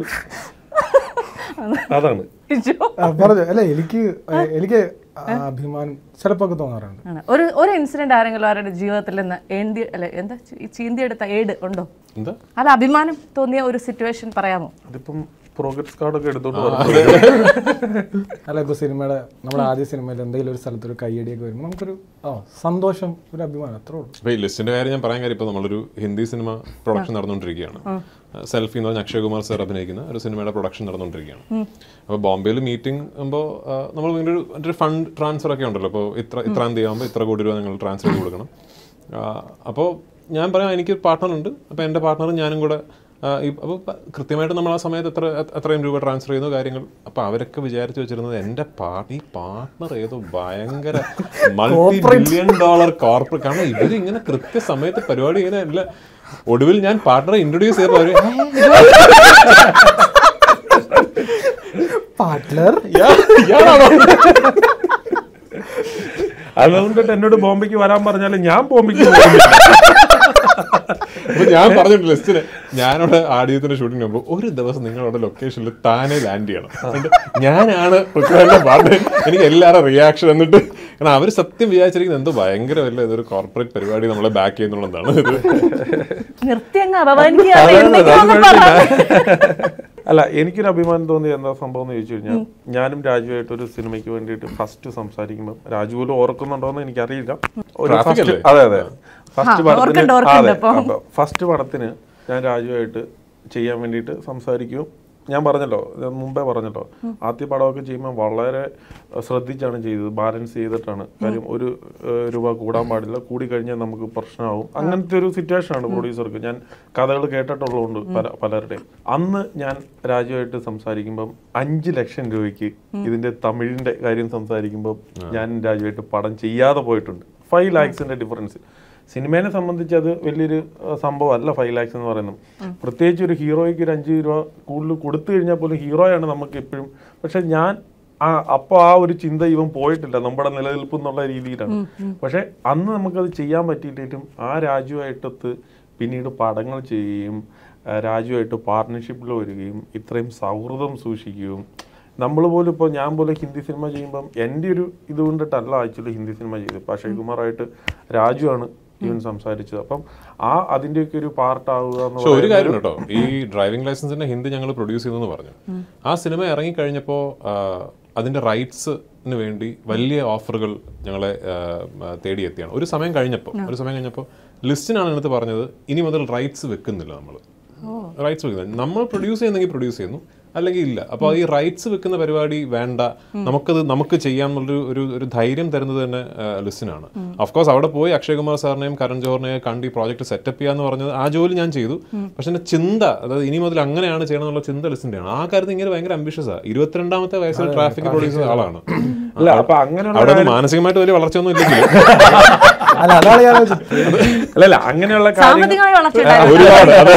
അതാണ് ഡിജോ ആ, പറഞ്ഞു അല്ല എനിക്ക് എനിക്ക് ആ അഭിമാനം ചിലപ്പോ ഒക്കെ തോന്നാറുണ്ട് ആണ്. ഒരു ഒരു ഇൻസിഡന്റ് ആരെങ്കിലും ആരുടെ ജീവിതത്തിൽ നിന്ന് ഏന്തി അല്ലെ എന്താ ചി- ചീന്തിയെടുത്ത ഏട് ഉണ്ടോ എന്താ അല്ല അഭിമാനം തോന്നിയ ഒരു സിറ്റുവേഷൻ പറയാമോ അതിപ്പം പ്രോഗ്രസ് കാർഡൊക്കെ എടുത്തോണ്ട് വരണം. അല്ല ഇപ്പൊ സിനിമയുടെ നമ്മുടെ ആദ്യ സിനിമയിൽ എന്തെങ്കിലും ഒരു സ്ഥലത്ത് ഒരു കയ്യടിയൊക്കെ വരുമ്പോൾ നമുക്കൊരു ആ സന്തോഷം ഒരു അഭിമാനം അത്രേ ഉള്ളൂ അപ്പൊ ഈ ലിസ്റ്റിന്റെ കാര്യം ഞാൻ പറയാൻ കാര്യം ഇപ്പൊ നമ്മളൊരു ഹിന്ദി സിനിമ പ്രൊഡക്ഷൻ നടന്നുകൊണ്ടിരിക്കുകയാണ് സെൽഫി എന്ന് പറഞ്ഞ അക്ഷയ് കുമാർ സർ അഭിനയിക്കുന്ന ഒരു സിനിമയുടെ പ്രൊഡക്ഷൻ നടന്നുകൊണ്ടിരിക്കുകയാണ് അപ്പോൾ ബോംബെയിൽ മീറ്റിംഗ് ആകുമ്പോൾ നമ്മൾ ഒരു ഒരു ഫണ്ട് ട്രാൻസ്ഫർ ഒക്കെ ഉണ്ടല്ലോ അപ്പോൾ ഇത്ര ഇത്രാം തീയതി ആകുമ്പോൾ ഇത്ര കോടി രൂപ നിങ്ങൾ ട്രാൻസ്ഫർ ചെയ്ത് കൊടുക്കണം അപ്പോൾ ഞാൻ പറയാം എനിക്ക് പാർട്ട്ണർ ഉണ്ട് അപ്പോൾ എൻ്റെ പാർട്ട്ണറും ഞാനും കൂടെ അപ്പോൾ കൃത്യമായിട്ട് നമ്മൾ ആ സമയത്ത് എത്ര എത്ര- എത്രയും രൂപ ട്രാൻസ്ഫർ ചെയ്യുന്നു കാര്യങ്ങൾ അപ്പോൾ അവരൊക്കെ വിചാരിച്ചു വെച്ചിരുന്നത് എൻ്റെ പാർട്ട് ഈ പാർട്ട്ണർ ഏതോ ഭയങ്കര മൾട്ടി ബില്യൺ ഡോളർ കോർപ്പറേറ്റ് കാരണം ഇവർ ഇങ്ങനെ കൃത്യസമയത്ത് പരിപാടി ചെയ്യുന്ന അല്ല ഒടുവിൽ ഞാൻ പാർട്ട്ണറെ ഇൻട്രൊഡ്യൂസ് ചെയ്തപ്പോൾ അവർ പാർട്ട്ണർ അതുകൊണ്ടിട്ട് എന്നോട് ബോംബെക്ക് വരാൻ പറഞ്ഞാൽ ഞാൻ ബോംബെക്ക് പോകുന്നില്ല അപ്പൊ ഞാൻ പറഞ്ഞിട്ട് ലിസ്റ്റിന് ഞാനവിടെ ആദ്യത്തിന്റെ ഷൂട്ടിംഗ് പോകുമ്പോൾ ഒരു ദിവസം നിങ്ങളുടെ ലൊക്കേഷനിൽ താനെ ലാൻഡ് ചെയ്യണം എന്നിട്ട് ഞാനാണ് പൃഥ്വിരാജിന്റെ പാട്ട് എനിക്ക് എല്ലാവരുടെ റിയാക്ഷൻ എന്നിട്ട് കാരണം അവർ സത്യം വിചാരിച്ചിരിക്കുന്നത് എന്തോ ഭയങ്കര വല്ല ഇതൊരു കോർപ്പറേറ്റ് പരിപാടി നമ്മളെ ബാക്ക് ചെയ്യുന്നുള്ളതാണ് ഇത് നിർത്തി അങ്ങ് അപമാനിക്കുകയാണ് അതെ, അതെ, എന്തെങ്കിലും അത് ഒന്ന് കുഴപ്പമില്ല. പറ. അല്ല എനിക്കൊരു അഭിമാനം തോന്നിയ എന്താ സംഭവം എന്ന് ചോദിച്ചു കഴിഞ്ഞാൽ ഞാനും രാജുവായിട്ട് ഒരു സിനിമയ്ക്ക് വേണ്ടിയിട്ട് ഫസ്റ്റ് സംസാരിക്കുമ്പോൾ രാജു പോലും ഓർക്കുന്നുണ്ടോ എന്ന് എനിക്കറിയില്ല ഒരു Traffic ഫസ്റ്റ് അല്ലേ? അതെ അതെ ഫസ്റ്റ് ആ, പടത്തിന് ഓർക്കണ്ട, ഓർക്കണ്ട അതെ അപ്പം. അപ്പൊ ഫസ്റ്റ് പടത്തിന് ഞാൻ രാജുവായിട്ട് ചെയ്യാൻ വേണ്ടിയിട്ട് സംസാരിക്കും ഞാൻ പറഞ്ഞല്ലോ ഇത് മുമ്പേ പറഞ്ഞല്ലോ ആദ്യ പടമൊക്കെ ചെയ്യുമ്പോൾ വളരെ ശ്രദ്ധിച്ചാണ് ചെയ്തത് ബാലൻസ് ചെയ്തിട്ടാണ് കാര്യം ഒരു ഏഹ്, രൂപ കൂടാൻ പാടില്ല കൂടി കഴിഞ്ഞാൽ നമുക്ക് പ്രശ്നമാവും അങ്ങനത്തെ ഒരു സിറ്റുവേഷൻ ആണ് പ്രൊഡ്യൂസർക്ക് ഞാൻ കഥകൾ കേട്ടിട്ടുള്ളതുകൊണ്ട് പല പലരുടെയും അന്ന് ഞാൻ രാജുവായിട്ട് സംസാരിക്കുമ്പം അഞ്ച് ലക്ഷം രൂപയ്ക്ക് ഇതിന്റെ തമിഴിന്റെ കാര്യം സംസാരിക്കുമ്പോൾ ഞാൻ രാജുവായിട്ട് പടം ചെയ്യാതെ പോയിട്ടുണ്ട് ഫൈവ് ലാക്സിന്റെ ഡിഫറൻസ് സിനിമേനെ സംബന്ധിച്ച് അത് വലിയൊരു അഹ്, സംഭവമല്ല ഫൈവ് ലാക്സ് എന്ന് പറയുന്നത് പ്രത്യേകിച്ച് ഒരു ഹീറോയ്ക്ക് ഒരു അഞ്ച് രൂപ കൂടുതൽ കൊടുത്തു കഴിഞ്ഞാൽ പോലും ഹീറോയാണ് നമുക്ക് എപ്പോഴും പക്ഷെ ഞാൻ ആ അപ്പോൾ ആ ഒരു ചിന്ത ഇവൻ പോയിട്ടില്ല നമ്മുടെ നിലനിൽപ്പ് എന്നുള്ള രീതിയിലാണ് പക്ഷെ അന്ന് നമുക്കത് ചെയ്യാൻ പറ്റിയിട്ടിട്ടും ആ രാജുവായിട്ടൊത്ത് പിന്നീട് പടങ്ങൾ ചെയ്യുകയും ആ, രാജുവായിട്ട് പാർട്ട്ണർഷിപ്പിൽ വരികയും ഇത്രയും സൗഹൃദം സൂക്ഷിക്കുകയും നമ്മൾ പോലും ഇപ്പോൾ ഞാൻ പോലും ഹിന്ദി സിനിമ ചെയ്യുമ്പം എൻ്റെ ഒരു ഇത് കൊണ്ടിട്ടല്ല ആക്ച്വലി ഹിന്ദി സിനിമ ചെയ്തത് ഇപ്പോൾ അക്ഷയ് കുമാറായിട്ട് രാജുവാണ് ഇവൻ സംസാരിച്ചത് അപ്പം ആ അതിന്റെയൊക്കെ ഒരു പാർട്ട് ആവുക എന്ന് പക്ഷെ ഒരു പറയുന്നത് കാര്യം കേട്ടോ ഈ ഡ്രൈവിംഗ് ലൈസൻസിന്റെ ഹിന്ദി ഞങ്ങൾ പ്രൊഡ്യൂസ് ചെയ്തെന്ന് പറഞ്ഞു ആ സിനിമ ഇറങ്ങിക്കഴിഞ്ഞപ്പോൾ അതിന്റെ റൈറ്റ്സിന് വേണ്ടി വലിയ ഓഫറുകൾ ഞങ്ങളെ ആ, ആ, തേടിയെത്തിയാണ് ഒരു സമയം കഴിഞ്ഞപ്പോൾ ഒരു സമയം കഴിഞ്ഞപ്പോൾ ലിസ്റ്റിനാണ് എടുത്ത് പറഞ്ഞത് ഇനി മുതൽ റൈറ്റ്സ് വെക്കുന്നില്ല നമ്മൾ റൈറ്റ്സ് വെക്കുന്നില്ല നമ്മൾ പ്രൊഡ്യൂസ് ചെയ്യുന്നെങ്കിൽ പ്രൊഡ്യൂസ് ചെയ്യുന്നു അല്ലെങ്കിൽ ഇല്ല അപ്പോൾ ഈ റൈറ്റ്സ് വെക്കുന്ന പരിപാടി വേണ്ട നമുക്കത് നമുക്ക് ചെയ്യാമെന്നുള്ളൊരു ഒരു ഒരു ധൈര്യം തരുന്നത് തന്നെ ലിസ്റ്റിനാണ് കോഴ്സ് അവിടെ പോയി അക്ഷയ് കുമാർ സാറിനെയും കരൺ ജോഹറിനെയും കണ്ട് ഈ പ്രോജക്റ്റ് സെറ്റപ്പ് ചെയ്യാന്ന് പറഞ്ഞത് ആ ജോലി ഞാൻ ചെയ്തു പക്ഷെ എൻ്റെ ചിന്ത അതായത് ഇനി മുതൽ അങ്ങനെയാണ് ചെയ്യണം എന്നുള്ള ചിന്ത ലിസ്റ്റിൻ്റെയാണ് ആ കാര്യത്തിൽ ഇങ്ങനെ ഭയങ്കര ambitious ആ ഇരുപത്തിരണ്ടാമത്തെ വയസ്സിൽ ട്രാഫിക് പ്രൊഡ്യൂസ് ചെയ്ത ആളാണ് അല്ല അപ്പൊ അങ്ങനെയുള്ള അവിടെ നിന്ന് മാനസികമായിട്ട് വലിയ വളർച്ചയൊന്നും ഇല്ലെങ്കിൽ അല്ല അതാണ് ഞാൻ ആലോചിച്ചത്. അല്ലല്ല അങ്ങനെയുള്ള കാര്യങ്ങൾ സാമ്പത്തികമായി വളർച്ച ഒരുപാട് അത്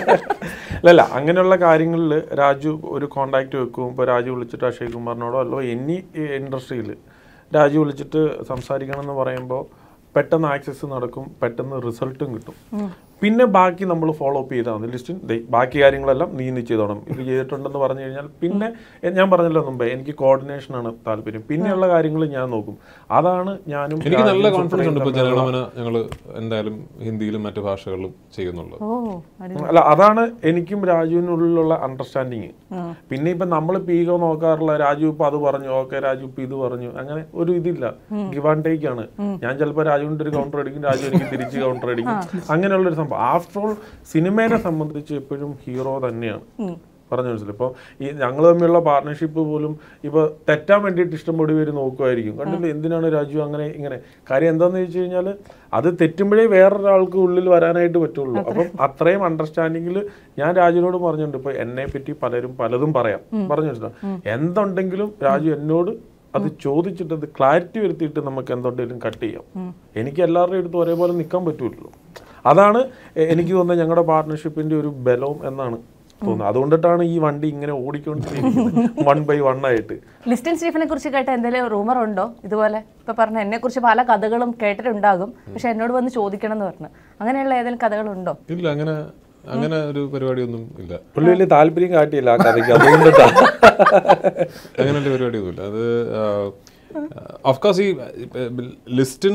അല്ലല്ല അങ്ങനെയുള്ള കാര്യങ്ങളിൽ രാജു ഒരു കോണ്ടാക്ട് വെക്കും ഇപ്പോൾ രാജു വിളിച്ചിട്ട് അക്ഷയ് കുമാറിനോടോ അല്ലോ എനി ഇൻഡസ്ട്രിയിൽ രാജു വിളിച്ചിട്ട് സംസാരിക്കണം എന്ന് പറയുമ്പോൾ പെട്ടെന്ന് ആക്സസ് നടക്കും പെട്ടെന്ന് റിസൾട്ടും കിട്ടും പിന്നെ ബാക്കി നമ്മൾ ഫോളോ അപ്പ് ചെയ്താൽ മതി ലിസ്റ്റിൻ ബാക്കി കാര്യങ്ങളെല്ലാം നീ നീ ചെയ്തോണം ഇത് ചെയ്തിട്ടുണ്ടെന്ന് പറഞ്ഞു കഴിഞ്ഞാൽ പിന്നെ എ- ഞാൻ പറഞ്ഞല്ലോ മുമ്പേ എനിക്ക് കോർഡിനേഷൻ ആണ് താല്പര്യം പിന്നെയുള്ള കാര്യങ്ങൾ ഞാൻ നോക്കും അതാണ് ഞാനും എനിക്ക് നല്ല രാജുവും കോൺഫിഡൻസ് ഉണ്ട് ഇപ്പോൾ സുപ്രിയയും ജനഗണമന ഞങ്ങൾ എന്തായാലും ഹിന്ദിയിലും മറ്റു ഭാഷകളിലും ചെയ്യുന്നുള്ളത് ഓ അടി- അല്ല അതാണ് എനിക്കും രാജുവിനുള്ളിലുള്ള അണ്ടർസ്റ്റാൻഡിങ് പിന്നെ ഇപ്പൊ നമ്മൾ പീഗോ നോക്കാറില്ല രാജു ഇപ്പൊ അത് പറഞ്ഞു ഓക്കെ രാജു ഇപ്പൊ ഇത് പറഞ്ഞു അങ്ങനെ ഒരു ഇതില്ല ഗിവ് ആൻഡ് ടേക്ക് ആണ് ഞാൻ ചിലപ്പോൾ രാജുവിന്റെ ഒരു കൗണ്ടർ അടിക്കും രാജു എനിക്ക് തിരിച്ച് കൗണ്ടർ അടിക്കും അങ്ങനെയുള്ള ഒരു സംഭവം ആഫ്റ്റർ ഓൾ സിനിമേനെ സംബന്ധിച്ച് എപ്പോഴും ഹീറോ തന്നെയാണ് പറഞ്ഞു മനസ്സിലായി ഇപ്പോൾ ഈ ഞങ്ങൾ തമ്മിലുള്ള പാർട്ട്ണർഷിപ്പ് പോലും ഇപ്പോൾ തെറ്റാൻ വേണ്ടിയിട്ട് ഇഷ്ടംപോലെ പേര് നോക്കുമായിരിക്കും കണ്ടില്ല എന്തിനാണ് രാജു അങ്ങനെ ഇങ്ങനെ കാര്യം എന്താണെന്ന് ചോദിച്ചു കഴിഞ്ഞാൽ അത് തെറ്റുമ്പോഴേ വേറൊരാൾക്ക് ഉള്ളിൽ വരാനായിട്ട് പറ്റുള്ളൂ അപ്പം അത്രയും അണ്ടർസ്റ്റാൻഡിങ്ങിൽ ഞാൻ രാജുവിനോട് പറഞ്ഞിട്ടുണ്ട് ഇപ്പോൾ എന്നെ പറ്റി പലരും പലതും പറയാം പറഞ്ഞു മനസ്സിലായി എന്തുണ്ടെങ്കിലും രാജു എന്നോട് അത് ചോദിച്ചിട്ട് അത് ക്ലാരിറ്റി വരുത്തിയിട്ട് നമുക്ക് എന്തുണ്ടെങ്കിലും കട്ട് ചെയ്യാം എനിക്ക് എല്ലാവരുടെയും അടുത്ത് ഒരേപോലെ നിൽക്കാൻ പറ്റുമല്ലോ അതാണ് എ- എനിക്ക് തോന്നുന്നത് ഞങ്ങളുടെ പാർട്ട്ണർഷിപ്പിന്റെ ഒരു ബലവും എന്നാണ് തോന്നുന്നത് അതുകൊണ്ടിട്ടാണ് ഈ വണ്ടി ഇങ്ങനെ ഓടിക്കൊണ്ടിരിക്കുന്നത് വൺ ബൈ വൺ ആയിട്ട് ലിസ്റ്റിൻ സ്റ്റീഫനെ കുറിച്ച് കേട്ട എന്തെങ്കിലും റൂമർ ഉണ്ടോ ഇതുപോലെ ഇപ്പൊ പറഞ്ഞ എന്നെ കുറിച്ച് പല കഥകളും കേട്ടിട്ടുണ്ടാകും പക്ഷെ എന്നോട് വന്ന് ചോദിക്കണം എന്ന് പറഞ്ഞു അങ്ങനെയുള്ള ഏതെങ്കിലും കഥകളുണ്ടോ ഇല്ല അങ്ങനെ അങ്ങനെ ഒരു പരിപാടിയൊന്നും ഇല്ല പുള്ളി വലിയ താല്പര്യം കാട്ടിയില്ല ആ കഥയ്ക്ക് അതുകൊണ്ടിട്ടാണ് അങ്ങനെ ഒരു പരിപാടിയൊന്നുമില്ല അത് ഓഫ്കോഴ്സ് ഈ ലിസ്റ്റിൻ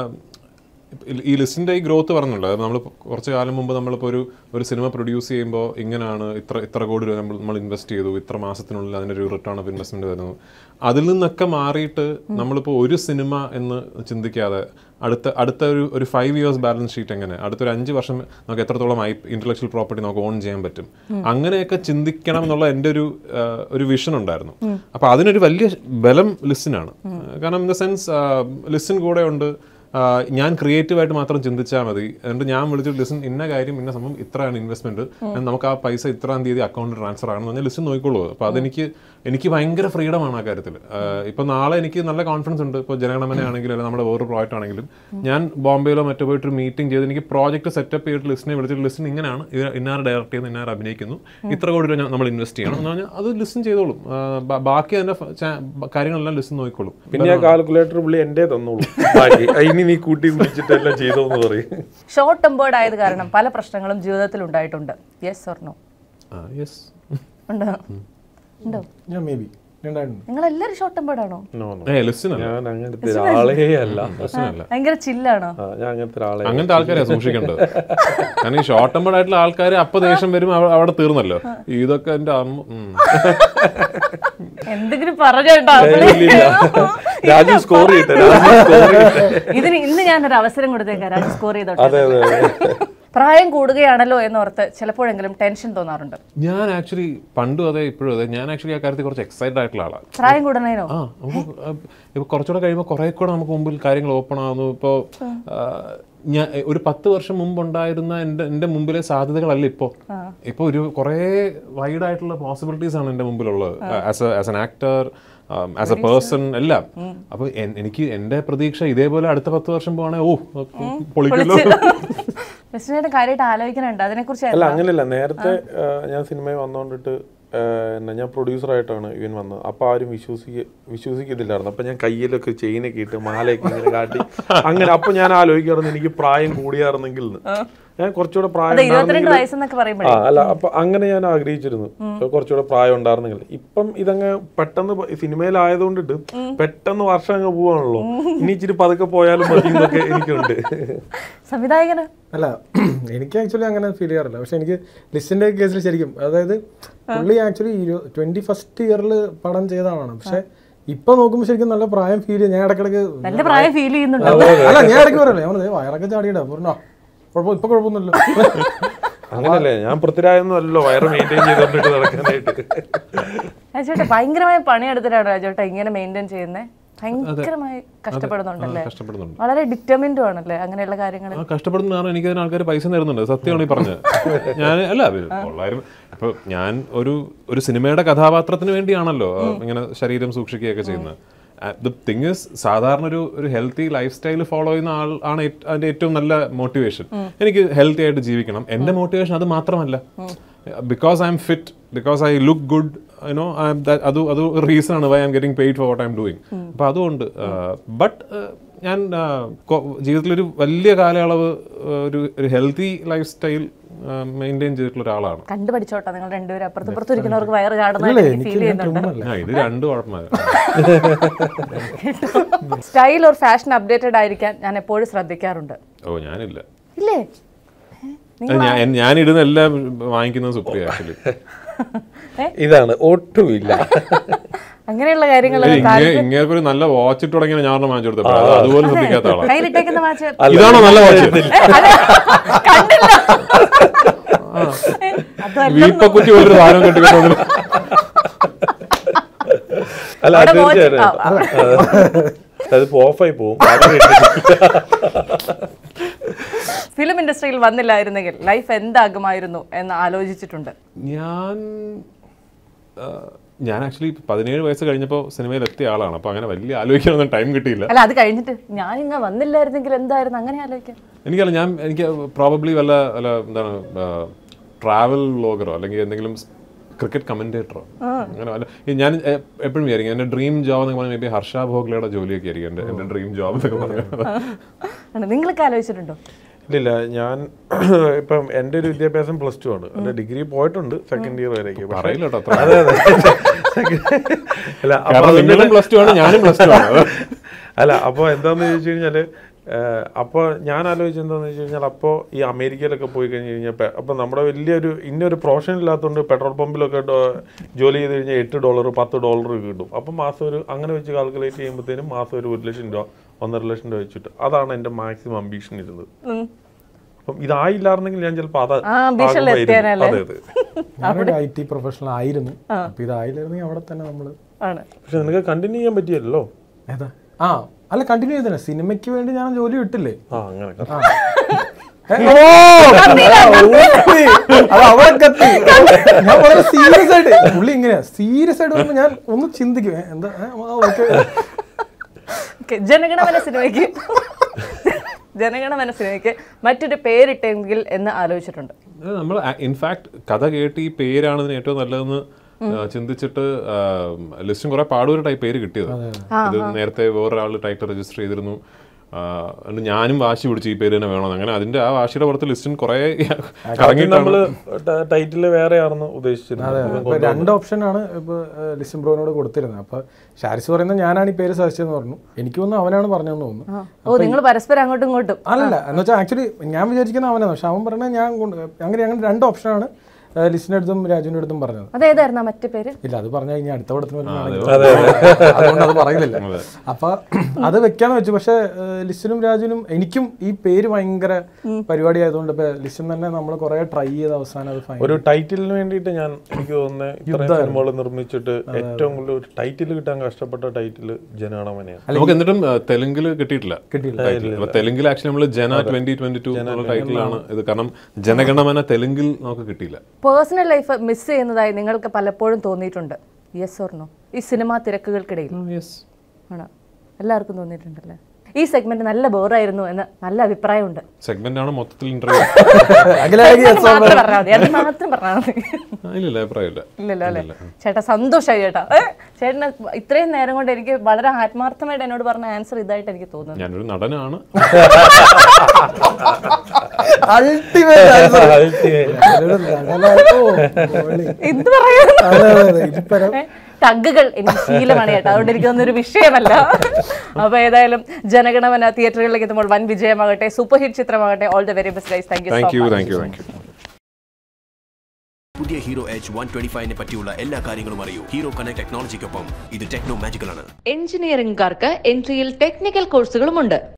ഈ ലിസ്റ്റിന്റെ ഈ ഗ്രോത്ത് പറഞ്ഞല്ലോ നമ്മൾ കുറച്ച് കാലം മുമ്പ് നമ്മളിപ്പോൾ ഒരു ഒരു സിനിമ പ്രൊഡ്യൂസ് ചെയ്യുമ്പോൾ ഇങ്ങനെയാണ് ഇത്ര ഇത്ര കോടി രൂപ നമ്മൾ നമ്മൾ ഇൻവെസ്റ്റ് ചെയ്തു ഇത്ര മാസത്തിനുള്ളിൽ അതിനൊരു റിട്ടേൺ ഓഫ് ഇൻവെസ്റ്റ്മെന്റ് വരുന്നു അതിൽ നിന്നൊക്കെ മാറിയിട്ട് നമ്മളിപ്പോൾ ഒരു സിനിമ എന്ന് ചിന്തിക്കാതെ അടുത്ത അടുത്ത ഒരു ഒരു ഫൈവ് ഇയേഴ്സ് ബാലൻസ് ഷീറ്റ് എങ്ങനെ അടുത്തൊരു അഞ്ച് വർഷം നമുക്ക് എത്രത്തോളം ഐ ഇന്റലക്ച്വൽ പ്രോപ്പർട്ടി നമുക്ക് ഓൺ ചെയ്യാൻ പറ്റും അങ്ങനെയൊക്കെ ചിന്തിക്കണം എന്നുള്ള എൻ്റെ ഒരു ആ, ഒരു വിഷൻ ഉണ്ടായിരുന്നു അപ്പൊ അതിനൊരു വലിയ ബലം ലിസ്റ്റിനാണ് കാരണം ഇൻ ദ സെൻസ് ലിസ്റ്റിൻ കൂടെ ഉണ്ട് ആ, ഞാൻ ക്രിയേറ്റീവായിട്ട് മാത്രം ചിന്തിച്ചാൽ മതി എന്നിട്ട് ഞാൻ വിളിച്ചിട്ട് ലിസൺ ഇന്ന കാര്യം ഇന്ന സംഭവം ഇത്രയാണ് ഇൻവെസ്റ്റ്മെന്റ് നമുക്ക് ആ പൈസ ഇത്രാം തീയതി അക്കൗണ്ടിൽ ട്രാൻസ്ഫർ ആണെന്ന് പറഞ്ഞാൽ ലിസ്റ്റ് നോക്കിക്കോളൂ അപ്പോൾ അതെനിക്ക് എനിക്ക് ഭയങ്കര ഫ്രീഡം ആണ് ആ കാര്യത്തിൽ ഇപ്പൊ നാളെ എനിക്ക് നല്ല കോൺഫിഡൻസ് ഉണ്ട് ഇപ്പോൾ ജനഗണമന ആണെങ്കിലും അല്ലെങ്കിൽ നമ്മുടെ വേറൊരു പ്രോജക്റ്റ് ആണെങ്കിലും ഞാൻ ബോംബെയിലോ മറ്റോ പോയിട്ട് ഒരു മീറ്റിംഗ് ചെയ്ത് എനിക്ക് പ്രോജക്റ്റ് സെറ്റപ്പ് ചെയ്തിട്ട് ലിസ്റ്റിനെ വിളിച്ചിട്ട് ലിസ്റ്റിന് ഇങ്ങനെയാണ് ഇത് ഇന്നാർ ഡയറക്റ്റ് ചെയ്യുന്നു ഇന്നാർ അഭിനയിക്കുന്നു ഇത്ര കോടി രൂപ നമ്മൾ ഇൻവെസ്റ്റ് ചെയ്യണം എന്ന് പറഞ്ഞാൽ അത് ലിസൺ ചെയ്തോളും ആ, ബ- ബാക്കി അതിന്റെ ഫ- ചാ- കാര്യങ്ങളെല്ലാം ലിസൺ നോക്കിക്കോളും പിന്നെ ആ കാൽക്കുലേറ്റർ പുള്ളി എൻ്റെ തന്നോളൂ ബാക്കി ഇനി നീ കൂട്ടി വിളിച്ചിട്ട് എല്ലാം ചെയ്തോന്ന് പറയും ഷോർട്ട് ടെമ്പേർഡ് ആയത് കാരണം പല പ്രശ്നങ്ങളും ജീവിതത്തിൽ ഉണ്ടായിട്ടുണ്ട് യെസ് ഓർണോ ആ യെസ് ഉണ്ടോ ഉണ്ടോ ഞാൻ മേ ബി ഉണ്ടായിട്ടുണ്ട് നിങ്ങൾ എല്ലാവരും ഷോർട്ട് ടെമ്പേർഡ് ആണോ No, no. ഏ ലിസൺ അല്ല ഞാൻ അങ്ങനത്തെ ഒരാളേ അല്ല ലിസൺ ഭയങ്കര ചില്ലാണോ ആ, ഞാൻ അങ്ങനത്തെ ഒരാളെ അങ്ങനത്തെ ആൾക്കാരെ സൂക്ഷിക്കേണ്ടത് കാരണം ഈ ഷോർട്ട് ടെമ്പേർഡ് ആയിട്ടുള്ള ആൾക്കാർ അപ്പൊ ദേഷ്യം വരും അവ- അവിടെ തീർന്നല്ലോ ഇതൊക്കെ എന്റെ അമ്മ ഉം. എന്തെങ്കിലും പറഞ്ഞേട്ടാ രാജു സ്കോർ ചെയ്യട്ടെ രാജു സ്കോർ ചെയ്യട്ടെ ഇതിന് ഇന്ന് ഞാനൊരു അവസരം കൊടുത്തേക്കാം രാജു സ്കോർ ചെയ്തോട്ടെ അതെ അതെ അതെ പ്രായം കൂടുകയാണല്ലോ എന്നോർത്ത് ചിലപ്പോഴെങ്കിലും ടെൻഷൻ തോന്നാറുണ്ട് ഞാൻ ആക്ച്വലി പണ്ടും അതെ ഇപ്പോഴും അതെ ഞാൻ ആക്ച്വലി ആ കാര്യത്തിൽ കുറച്ച് എക്സൈറ്റഡ് ആയിട്ടുള്ള ആളാണ് പ്രായം കൂടുന്നതിനോ ആ നമുക്ക് ഇപ്പൊ കുറച്ചുകൂടെ കഴിയുമ്പോൾ കുറെ കൂടെ നമുക്ക് മുമ്പിൽ കാര്യങ്ങൾ ഓപ്പൺ ആവുന്നു ഇപ്പോൾ ഞാൻ ഒരു പത്ത് വർഷം മുമ്പ് ഉണ്ടായിരുന്ന എൻ്റെ എൻ്റെ മുമ്പിലെ സാധ്യതകളല്ല ഇപ്പോൾ ഇപ്പോൾ ഒരു കുറേ വൈഡ് ആയിട്ടുള്ള പോസിബിലിറ്റീസ് ആണ് എൻ്റെ മുമ്പിലുള്ളത് as a as an actor as a person എല്ലാം അപ്പൊ എൻ- എനിക്ക് എൻ്റെ പ്രതീക്ഷ ഇതേപോലെ അടുത്ത പത്ത് വർഷം പോവാണെങ്കിൽ ഓ പൊളിക്കല്ലോ ക്രിസ്റ്റിനായിട്ട് കാര്യമായിട്ട് ആലോചിക്കുന്നുണ്ട് അതിനെക്കുറിച്ച് അല്ല അങ്ങനെയല്ല നേരത്തെ ആ, ഞാൻ സിനിമയിൽ വന്നുകൊണ്ടിട്ട് ആ, എന്നാ ഞാൻ പ്രൊഡ്യൂസറായിട്ടാണ് ഇവൻ വന്നത് അപ്പൊ ആരും വിശ്വസിക്ക വിശ്വസിക്കത്തില്ലായിരുന്നു അപ്പൊ ഞാൻ കയ്യിലൊക്കെ ചെയിനൊക്കെ ഇട്ട് മാലയൊക്കെ ഇങ്ങനെ കാട്ടി അങ്ങനെ അപ്പൊ ഞാൻ ആലോചിക്കാറുണ്ട് എനിക്ക് പ്രായം കൂടിയായിരുന്നെങ്കിൽ എന്ന്. ഞാൻ കുറച്ചുകൂടെ പ്രായം അതെ ഇരുപത്തിരണ്ട് ഉണ്ടായിരുന്നെങ്കിൽ- വയസ്സെന്നൊക്കെ പറയുമ്പോഴേ ആ അല്ല അപ്പൊ അങ്ങനെ ഞാൻ ആഗ്രഹിച്ചിരുന്നു കുറച്ചുകൂടെ പ്രായം ഉണ്ടായിരുന്നെങ്കിൽ ഇപ്പം ഇതങ്ങ് പെട്ടെന്ന് പ- സിനിമയിലായതുകൊണ്ടിട്ട് പെട്ടെന്ന് വർഷം അങ്ങ് പോവാണല്ലോ ഇനി ഇച്ചിരി പതുക്കെ പോയാലും മതി എന്നൊക്കെ എനിക്കുണ്ട് സംവിധായകന് അല്ല എനിക്ക് ആക്ച്വലി അങ്ങനെ ഫീൽ ചെയ്യാറില്ല പക്ഷെ എനിക്ക് ലിസ്റ്റിന്റെ കേസിൽ ശരിക്കും അതായത് പുള്ളി ആക്ച്വലി ട്വന്റി ഫസ്റ്റ് ഇയറിൽ പടം ചെയ്തതാണ് പക്ഷെ ഇപ്പൊ നോക്കുമ്പോൾ ശരിക്കും നല്ല പ്രായം ഫീൽ ചെയ്യും ഞാൻ ഇടക്കിടക്ക് നല്ല പ്രായം ഫീൽ ചെയ്യുന്നുണ്ട് അല്ല ഞാൻ ഇടയ്ക്ക് പറയല്ലേ ഞാൻ പറഞ്ഞത് വയറൊക്കെ ചാടിയിടാ പറഞ്ഞോ കുഴപ്പം ഇപ്പൊ കുഴപ്പമൊന്നുമില്ല അങ്ങനല്ലേ ഞാൻ പൃഥ്വിരാജൊന്നും അല്ലല്ലോ വയറ് മെയിൻറ്റെയിൻ ചെയ്തോണ്ടിട്ട് നടക്കാനായിട്ട് രാജേട്ടാ ഭയങ്കരമായ പണിയെടുത്തിട്ടാണ് രാജേട്ടാ ഇങ്ങനെ മെയിൻറ്റെയിൻ ചെയ്യുന്നത് ഭയങ്കരമായി കഷ്ടപ്പെടുന്നുണ്ടല്ലേ കഷ്ടപ്പെടുന്നുണ്ട് വളരെ ഡിറ്റർമിൻഡും ആണല്ലേ അങ്ങനെയുള്ള കാര്യങ്ങളിൽ ആ കഷ്ടപ്പെടുന്ന കാരണം എനിക്ക് അതിന് ആൾക്കാർ പൈസ തരുന്നുണ്ട് സത്യമാണ് ഈ പറഞ്ഞത് ഞാൻ അല്ല അത് ഉള്ളാരും ഇപ്പൊ ഞാൻ ഒരു ഒരു സിനിമയുടെ കഥാപാത്രത്തിന് വേണ്ടിയാണല്ലോ ആ, ഇങ്ങനെ ശരീരം സൂക്ഷിക്കുകയൊക്കെ ചെയ്യുന്നത് ദ തിങ് ഇസ് സാധാരണ ഒരു ഒരു ഹെൽത്തി ലൈഫ് സ്റ്റൈൽ ഫോളോ ചെയ്യുന്ന ആൾ ആണ് ഏറ്റ്- അതിന്റെ ഏറ്റവും നല്ല മോട്ടിവേഷൻ എനിക്ക് ഹെൽത്തി ആയിട്ട് ജീവിക്കണം എന്റെ മോട്ടിവേഷൻ അത് മാത്രമല്ല because I'm fit because I look good you know അത് അത് റീസൺ ആണ് why I'm getting paid for what I'm doing അപ്പൊ അതുകൊണ്ട് ബട്ട് ഞാൻ ആ, കൊ- ജീവിതത്തിലൊരു വലിയ കാലയളവ് ആ, ഒരു ഒരു ഹെൽത്തി ലൈഫ് സ്റ്റൈൽ മെയിൻറ്റെയിൻ ചെയ്തിട്ടുള്ള ഒരാളാണ് കണ്ടു പഠിച്ചോട്ടെ നിങ്ങൾ രണ്ടുപേരും അപ്പുറത്ത് ഇപ്പുറത്ത് ഇരിക്കുന്നവർക്ക് വയറ് അല്ലേ ചാടുന്നതായിട്ട് എനിക്ക് ഫീൽ ചെയ്യുന്നുണ്ട് ഒന്നുമല്ല ആ ഇത് രണ്ട് കുഴപ്പമില്ല സ്റ്റൈൽ ഓർ ഫാഷൻ അപ്ഡേറ്റഡ് ആയിരിക്കാൻ ഞാൻ എപ്പോഴും ശ്രദ്ധിക്കാറുണ്ട് ഓ ഞാനില്ല ഇല്ലേ അത് ഞാൻ ഞാൻ ഇടുന്ന എല്ലാം വാങ്ങിക്കുന്നത് സുപ്രിയ ആക്ച്വലി ഇതാണ് ഒട്ടുമില്ല അങ്ങനെയുള്ള കാര്യങ്ങൾ ഇങ്ങനെ ഒരു നല്ല വാച്ച് ഇട്ട് തുടങ്ങിയ ഞാൻ ഒരെണ്ണം വാങ്ങിച്ചു കൊടുത്തപ്പോൾ അത് അതുപോലെ ശ്രദ്ധിക്കാത്ത ആളാണ് കയ്യിലിട്ടേക്കുന്ന വാച്ച് ഇതാണോ നല്ല വാച്ച് കണ്ടില്ല അതല്ല വീപ്പക്കുറ്റി പോലൊരു സാധനം കെട്ടിക്കൊണ്ടു അല്ല അവിടെ അത് watch- തീർച്ചയായിട്ടും ആ, അതിപ്പോ ഓഫായി പോകും ഫിലിം ഇൻഡസ്ട്രിയിൽ വന്നില്ലായിരുന്നെങ്കിൽ ലൈഫ് എന്താകുമായിരുന്നു എന്ന് ആലോചിച്ചിട്ടുണ്ട് ഞാൻ ആ, ഞാൻ ആക്ച്വലി പതിനേഴ് വയസ്സ് കഴിഞ്ഞപ്പോൾ സിനിമയിൽ എത്തിയ ആളാണ് അപ്പോൾ അങ്ങനെ വലിയ ആലോചിക്കാനൊന്നും ടൈം കിട്ടിയില്ല അല്ല അത് കഴിഞ്ഞിട്ട് ഞാൻ ഇങ്ങ വന്നില്ലായിരുന്നെങ്കിൽ എന്തായിരുന്നു അങ്ങനെ ആലോചിക്കാം എനിക്കല്ല ഞാൻ എനിക്ക് പ്രോബബ്ലി വല്ല വല്ല എന്താണ് ട്രാവൽ വ്ലോഗറോ അല്ലെങ്കിൽ എന്തെങ്കിലും ക്രിക്കറ്റ് കമന്റേറ്ററോ അങ്ങനെ വല്ല ഈ ഞാൻ എ- എപ്പോഴും വിചാരിക്കും എൻ്റെ ഡ്രീം ജോബ് എന്നൊക്കെ പറഞ്ഞാൽ മേ ബി ഹർഷ ഭോഗ്ലയുടെ ജോലിയൊക്കെ ആയിരിക്കും എൻ്റെ എൻ്റെ ഡ്രീം ജോബ് എന്നൊക്കെ പറഞ്ഞത് ആണ്. നിങ്ങളൊക്കെ ആലോചിച്ചിട്ടുണ്ടോ ഇല്ലില്ല ഞാൻ ഇപ്പം എൻ്റെ ഒരു വിദ്യാഭ്യാസം പ്ലസ് ടു ആണ് എൻ്റെ ഡിഗ്രി പോയിട്ടുണ്ട് സെക്കൻഡ് ഇയർ വരെയൊക്കെ പക്ഷേ- പറയില്ല കേട്ടോ അത്ര അതെ അതെ അല്ല അപ്പൊ കാരണം അതിന്റെ- നിങ്ങളും പ്ലസ് ടു ആണ് ഞാനും പ്ലസ് ടു ആണ് അല്ല അപ്പോൾ എന്താന്ന് ചോദിച്ചു കഴിഞ്ഞാൽ അപ്പോൾ ഞാൻ ആലോചിച്ചത് എന്താന്ന് വെച്ച് കഴിഞ്ഞാൽ അപ്പോൾ ഈ അമേരിക്കയിലൊക്കെ പോയി കഴിഞ്ഞ് കഴിഞ്ഞാൽ അപ്പോൾ നമ്മുടെ വലിയൊരു ഇന്നൊരു പ്രൊഫഷൻ ഇല്ലാത്തതുകൊണ്ട് പെട്രോൾ പമ്പിലൊക്കെ ഡോ- ജോലി ചെയ്ത് കഴിഞ്ഞാൽ എട്ട് ഡോളർ പത്ത് ഡോളർ കിട്ടും അപ്പം മാസം ഒരു അങ്ങനെ വെച്ച് കാൽക്കുലേറ്റ് ചെയ്യുമ്പോഴത്തേനും മാസം ഒരു ഒരു ലക്ഷം രൂപ ഒന്നര ലക്ഷം രൂപ വെച്ചിട്ട് അതാണ് എൻ്റെ മാക്സിമം അംബീഷൻ ഇരുന്നത് അപ്പം ഇതായില്ലായിരുന്നെങ്കിൽ ഞാൻ ചിലപ്പോൾ അത് ആ, ambition ൽ ആകുമായിരുന്നു. എത്തിയേനല്ലേ? അതെ അതെ ഞാനൊരു ഐ ടി പ്രൊഫഷണൽ ആയിരുന്നു അപ്പൊ ഇതായില്ലായിരുന്നെങ്കിൽ അവിടെ തന്നെ നമ്മള് ആണ് പക്ഷെ നിനക്ക് കണ്ടിന്യൂ ചെയ്യാൻ പറ്റിയല്ലോ ഏതാ ആ അല്ല കണ്ടിന്യൂ ചെയ്തേ സിനിമയ്ക്ക് വേണ്ടി ഞാൻ ജോലി വിട്ടില്ലേ ആ അങ്ങനെ ഏ, ഓ, ഊപ്പി. അത് അവിടെ കത്തി. ഞാൻ വളരെ സീരിയസ് ആയിട്ട് പുള്ളി ഇങ്ങനെയാ സീരിയസ് ആയിട്ട് വരുമ്പോ ഞാൻ ഒന്ന് ചിന്തിക്കും ഏ, എന്താ ഏ, ആ, ഓക്കേ. ഓക്കെ ജനഗണമന സിനിമയ്ക്ക് ജനഗണമന സിനിമയ്ക്ക് മറ്റൊരു പേരിട്ടെങ്കിൽ എന്ന് ആലോചിച്ചിട്ടുണ്ട് നമ്മൾ ഇൻഫാക്ട് കഥ കേട്ട് ഈ പേരാണ് ഇതിന് ഏറ്റവും നല്ലതെന്ന് ആ, ചിന്തിച്ചിട്ട് ലിസ്റ്റും കുറെ പാടൂര് ടൈപ്പ് പേര് കിട്ടിയത് ഇത് നേരത്തെ വേറൊരാൾ ടൈറ്റിൽ രജിസ്റ്റർ ചെയ്തിരുന്നു ആ, എന്നിട്ട് ഞാനും വാശി പിടിച്ചു ഈ പേര് തന്നെ വേണമെന്ന് അങ്ങനെ അതിന്റെ ആ വാശിയുടെ പുറത്ത് ലിസ്റ്റിൻ കുറെ കറങ്ങിയിട്ടാണ് നമ്മള് ടൈറ്റിൽ വേറെയാണെന്ന് ഉദ്ദേശിച്ചിരുന്നത് ഇപ്പൊ രണ്ട് ഓപ്ഷൻ ആണ് ഇപ്പൊ ലിസിം ബ്രോനോട് കൊടുത്തിരുന്നത് അപ്പൊ ഷാരിസ് പറയുന്നത് ഞാനാണ് ഈ പേര് സെർച്ച് ചെയ്തെന്ന് പറഞ്ഞു എനിക്ക് തോന്നുന്നു അവനാണ് പറഞ്ഞതെന്ന് തോന്നുന്നു ഓ നിങ്ങൾ പരസ്പരം അങ്ങോട്ടും ഇങ്ങോട്ടും അല്ലല്ല എന്ന് വെച്ചാൽ ആക്ച്വലി ഞാൻ വിചാരിക്കുന്ന അവനാണ് പക്ഷെ അവൻ പറഞ്ഞത് ഞാൻ കൊണ്ട് അങ്ങനെ അങ്ങനെ രണ്ട് ഓപ്ഷനാണ് ലിസ്റ്റിന്റെ അടുത്തും രാജുവിന്റെ അടുത്തും പറഞ്ഞത് അതേതായിരുന്നു ആ മറ്റേ പേര് ഇല്ല അത് പറഞ്ഞു കഴിഞ്ഞാൽ അടുത്ത പടത്തിന് വരുമ്പോഴാണെങ്കിൽ അതുകൊണ്ട് അത് പറയുന്നില്ല അപ്പൊ അത് വെക്കാന്ന് വെച്ചു പക്ഷെ ലിസ്റ്റിനും രാജുവിനും എനിക്കും ഈ പേര് ഭയങ്കര പരിപാടി ആയതുകൊണ്ട് ഇപ്പൊ ലിസ്റ്റിൻ തന്നെ നമ്മൾ കുറെ ട്രൈ ചെയ്ത് അവസാനം അത് ഫൈൻ ഒരു ടൈറ്റിലിന് വേണ്ടിയിട്ട് ഞാൻ എനിക്ക് തോന്നുന്നത് ഇത്രയും സിനിമകൾ നിർമ്മിച്ചിട്ട് ഏറ്റവും കൂടുതൽ ഒരു ടൈറ്റിൽ കിട്ടാൻ കഷ്ടപ്പെട്ട ടൈറ്റിൽ ജനഗണമനയാണ് നമുക്ക് എന്നിട്ടും ആ, തെലുങ്കിൽ കിട്ടിയിട്ടില്ല title. അപ്പൊ തെലുങ്കിൽ ആക്ച്വലി നമ്മൾ ജന ട്വന്റി ട്വന്റി ടു എന്നുള്ള ടൈറ്റിലാണ് ഇത് കാരണം ജനഗണമന തെലുങ്കിൽ നമുക്ക് കിട്ടിയില്ല പേഴ്സണൽ ലൈഫ് മിസ് ചെയ്യുന്നതായി നിങ്ങൾക്ക് പലപ്പോഴും തോന്നിയിട്ടുണ്ട് യെസ് ഓർണോ ഈ സിനിമാ തിരക്കുകൾക്കിടയിൽ ആണ് എല്ലാവർക്കും തോന്നിയിട്ടുണ്ടല്ലേ ഈ സെഗ്മെന്റ് നല്ല ബോറായിരുന്നു എന്ന് നല്ല അഭിപ്രായമുണ്ട് സെഗ്മെന്റ് ആണ് മൊത്തത്തിൽ ഇന്റർവ്യൂ അത് മാത്രം പറഞ്ഞാൽ മതി അത് മാത്രം പറഞ്ഞാൽ മതി ഇല്ലില്ല അഭിപ്രായമില്ല ഇല്ലല്ലോ അല്ലേ ചേട്ടാ സന്തോഷമായി ചേട്ടാ ഏ? ചേട്ടന് ഇത്രയും നേരം കൊണ്ട് എനിക്ക് വളരെ ആത്മാർത്ഥമായിട്ട് എന്നോട് പറഞ്ഞ ആൻസർ ഇതായിട്ട് എനിക്ക് തോന്നുന്നു ഞാനൊരു നടനാണ് അൾട്ടിമേറ്റ് എന്ത് പറയാൻ അതെ അതെ അതെ ഇതിപ്പരം ടഗുകൾ എനിക്ക് ശീലമാണ് കേട്ടോ അതുകൊണ്ട് എനിക്കൊന്നും ഒരു വിഷയമല്ല അപ്പൊ ഏതായാലും ജനഗണമന തിയേറ്ററുകളിലേക്ക് എത്തുമ്പോൾ വൻ വിജയമാകട്ടെ സൂപ്പർ ഹിറ്റ് ചിത്രമാകട്ടെ all the very best guys thank you thank so you much thank you thank you പുതിയ ഹീറോ എച്ച് വൺ ട്വന്റി ഫൈവിനെ പറ്റിയുള്ള എല്ലാ കാര്യങ്ങളും അറിയൂ ഹീറോ കണക്ട് ടെക്നോളജിക്കൊപ്പം ഇത് ടെക്നോ മാജിക്കൽ ആണ് എഞ്ചിനീയറിംഗുകാർക്ക് എൻട്രിയിൽ ടെക്നിക്കൽ കോഴ്സുകളുമുണ്ട്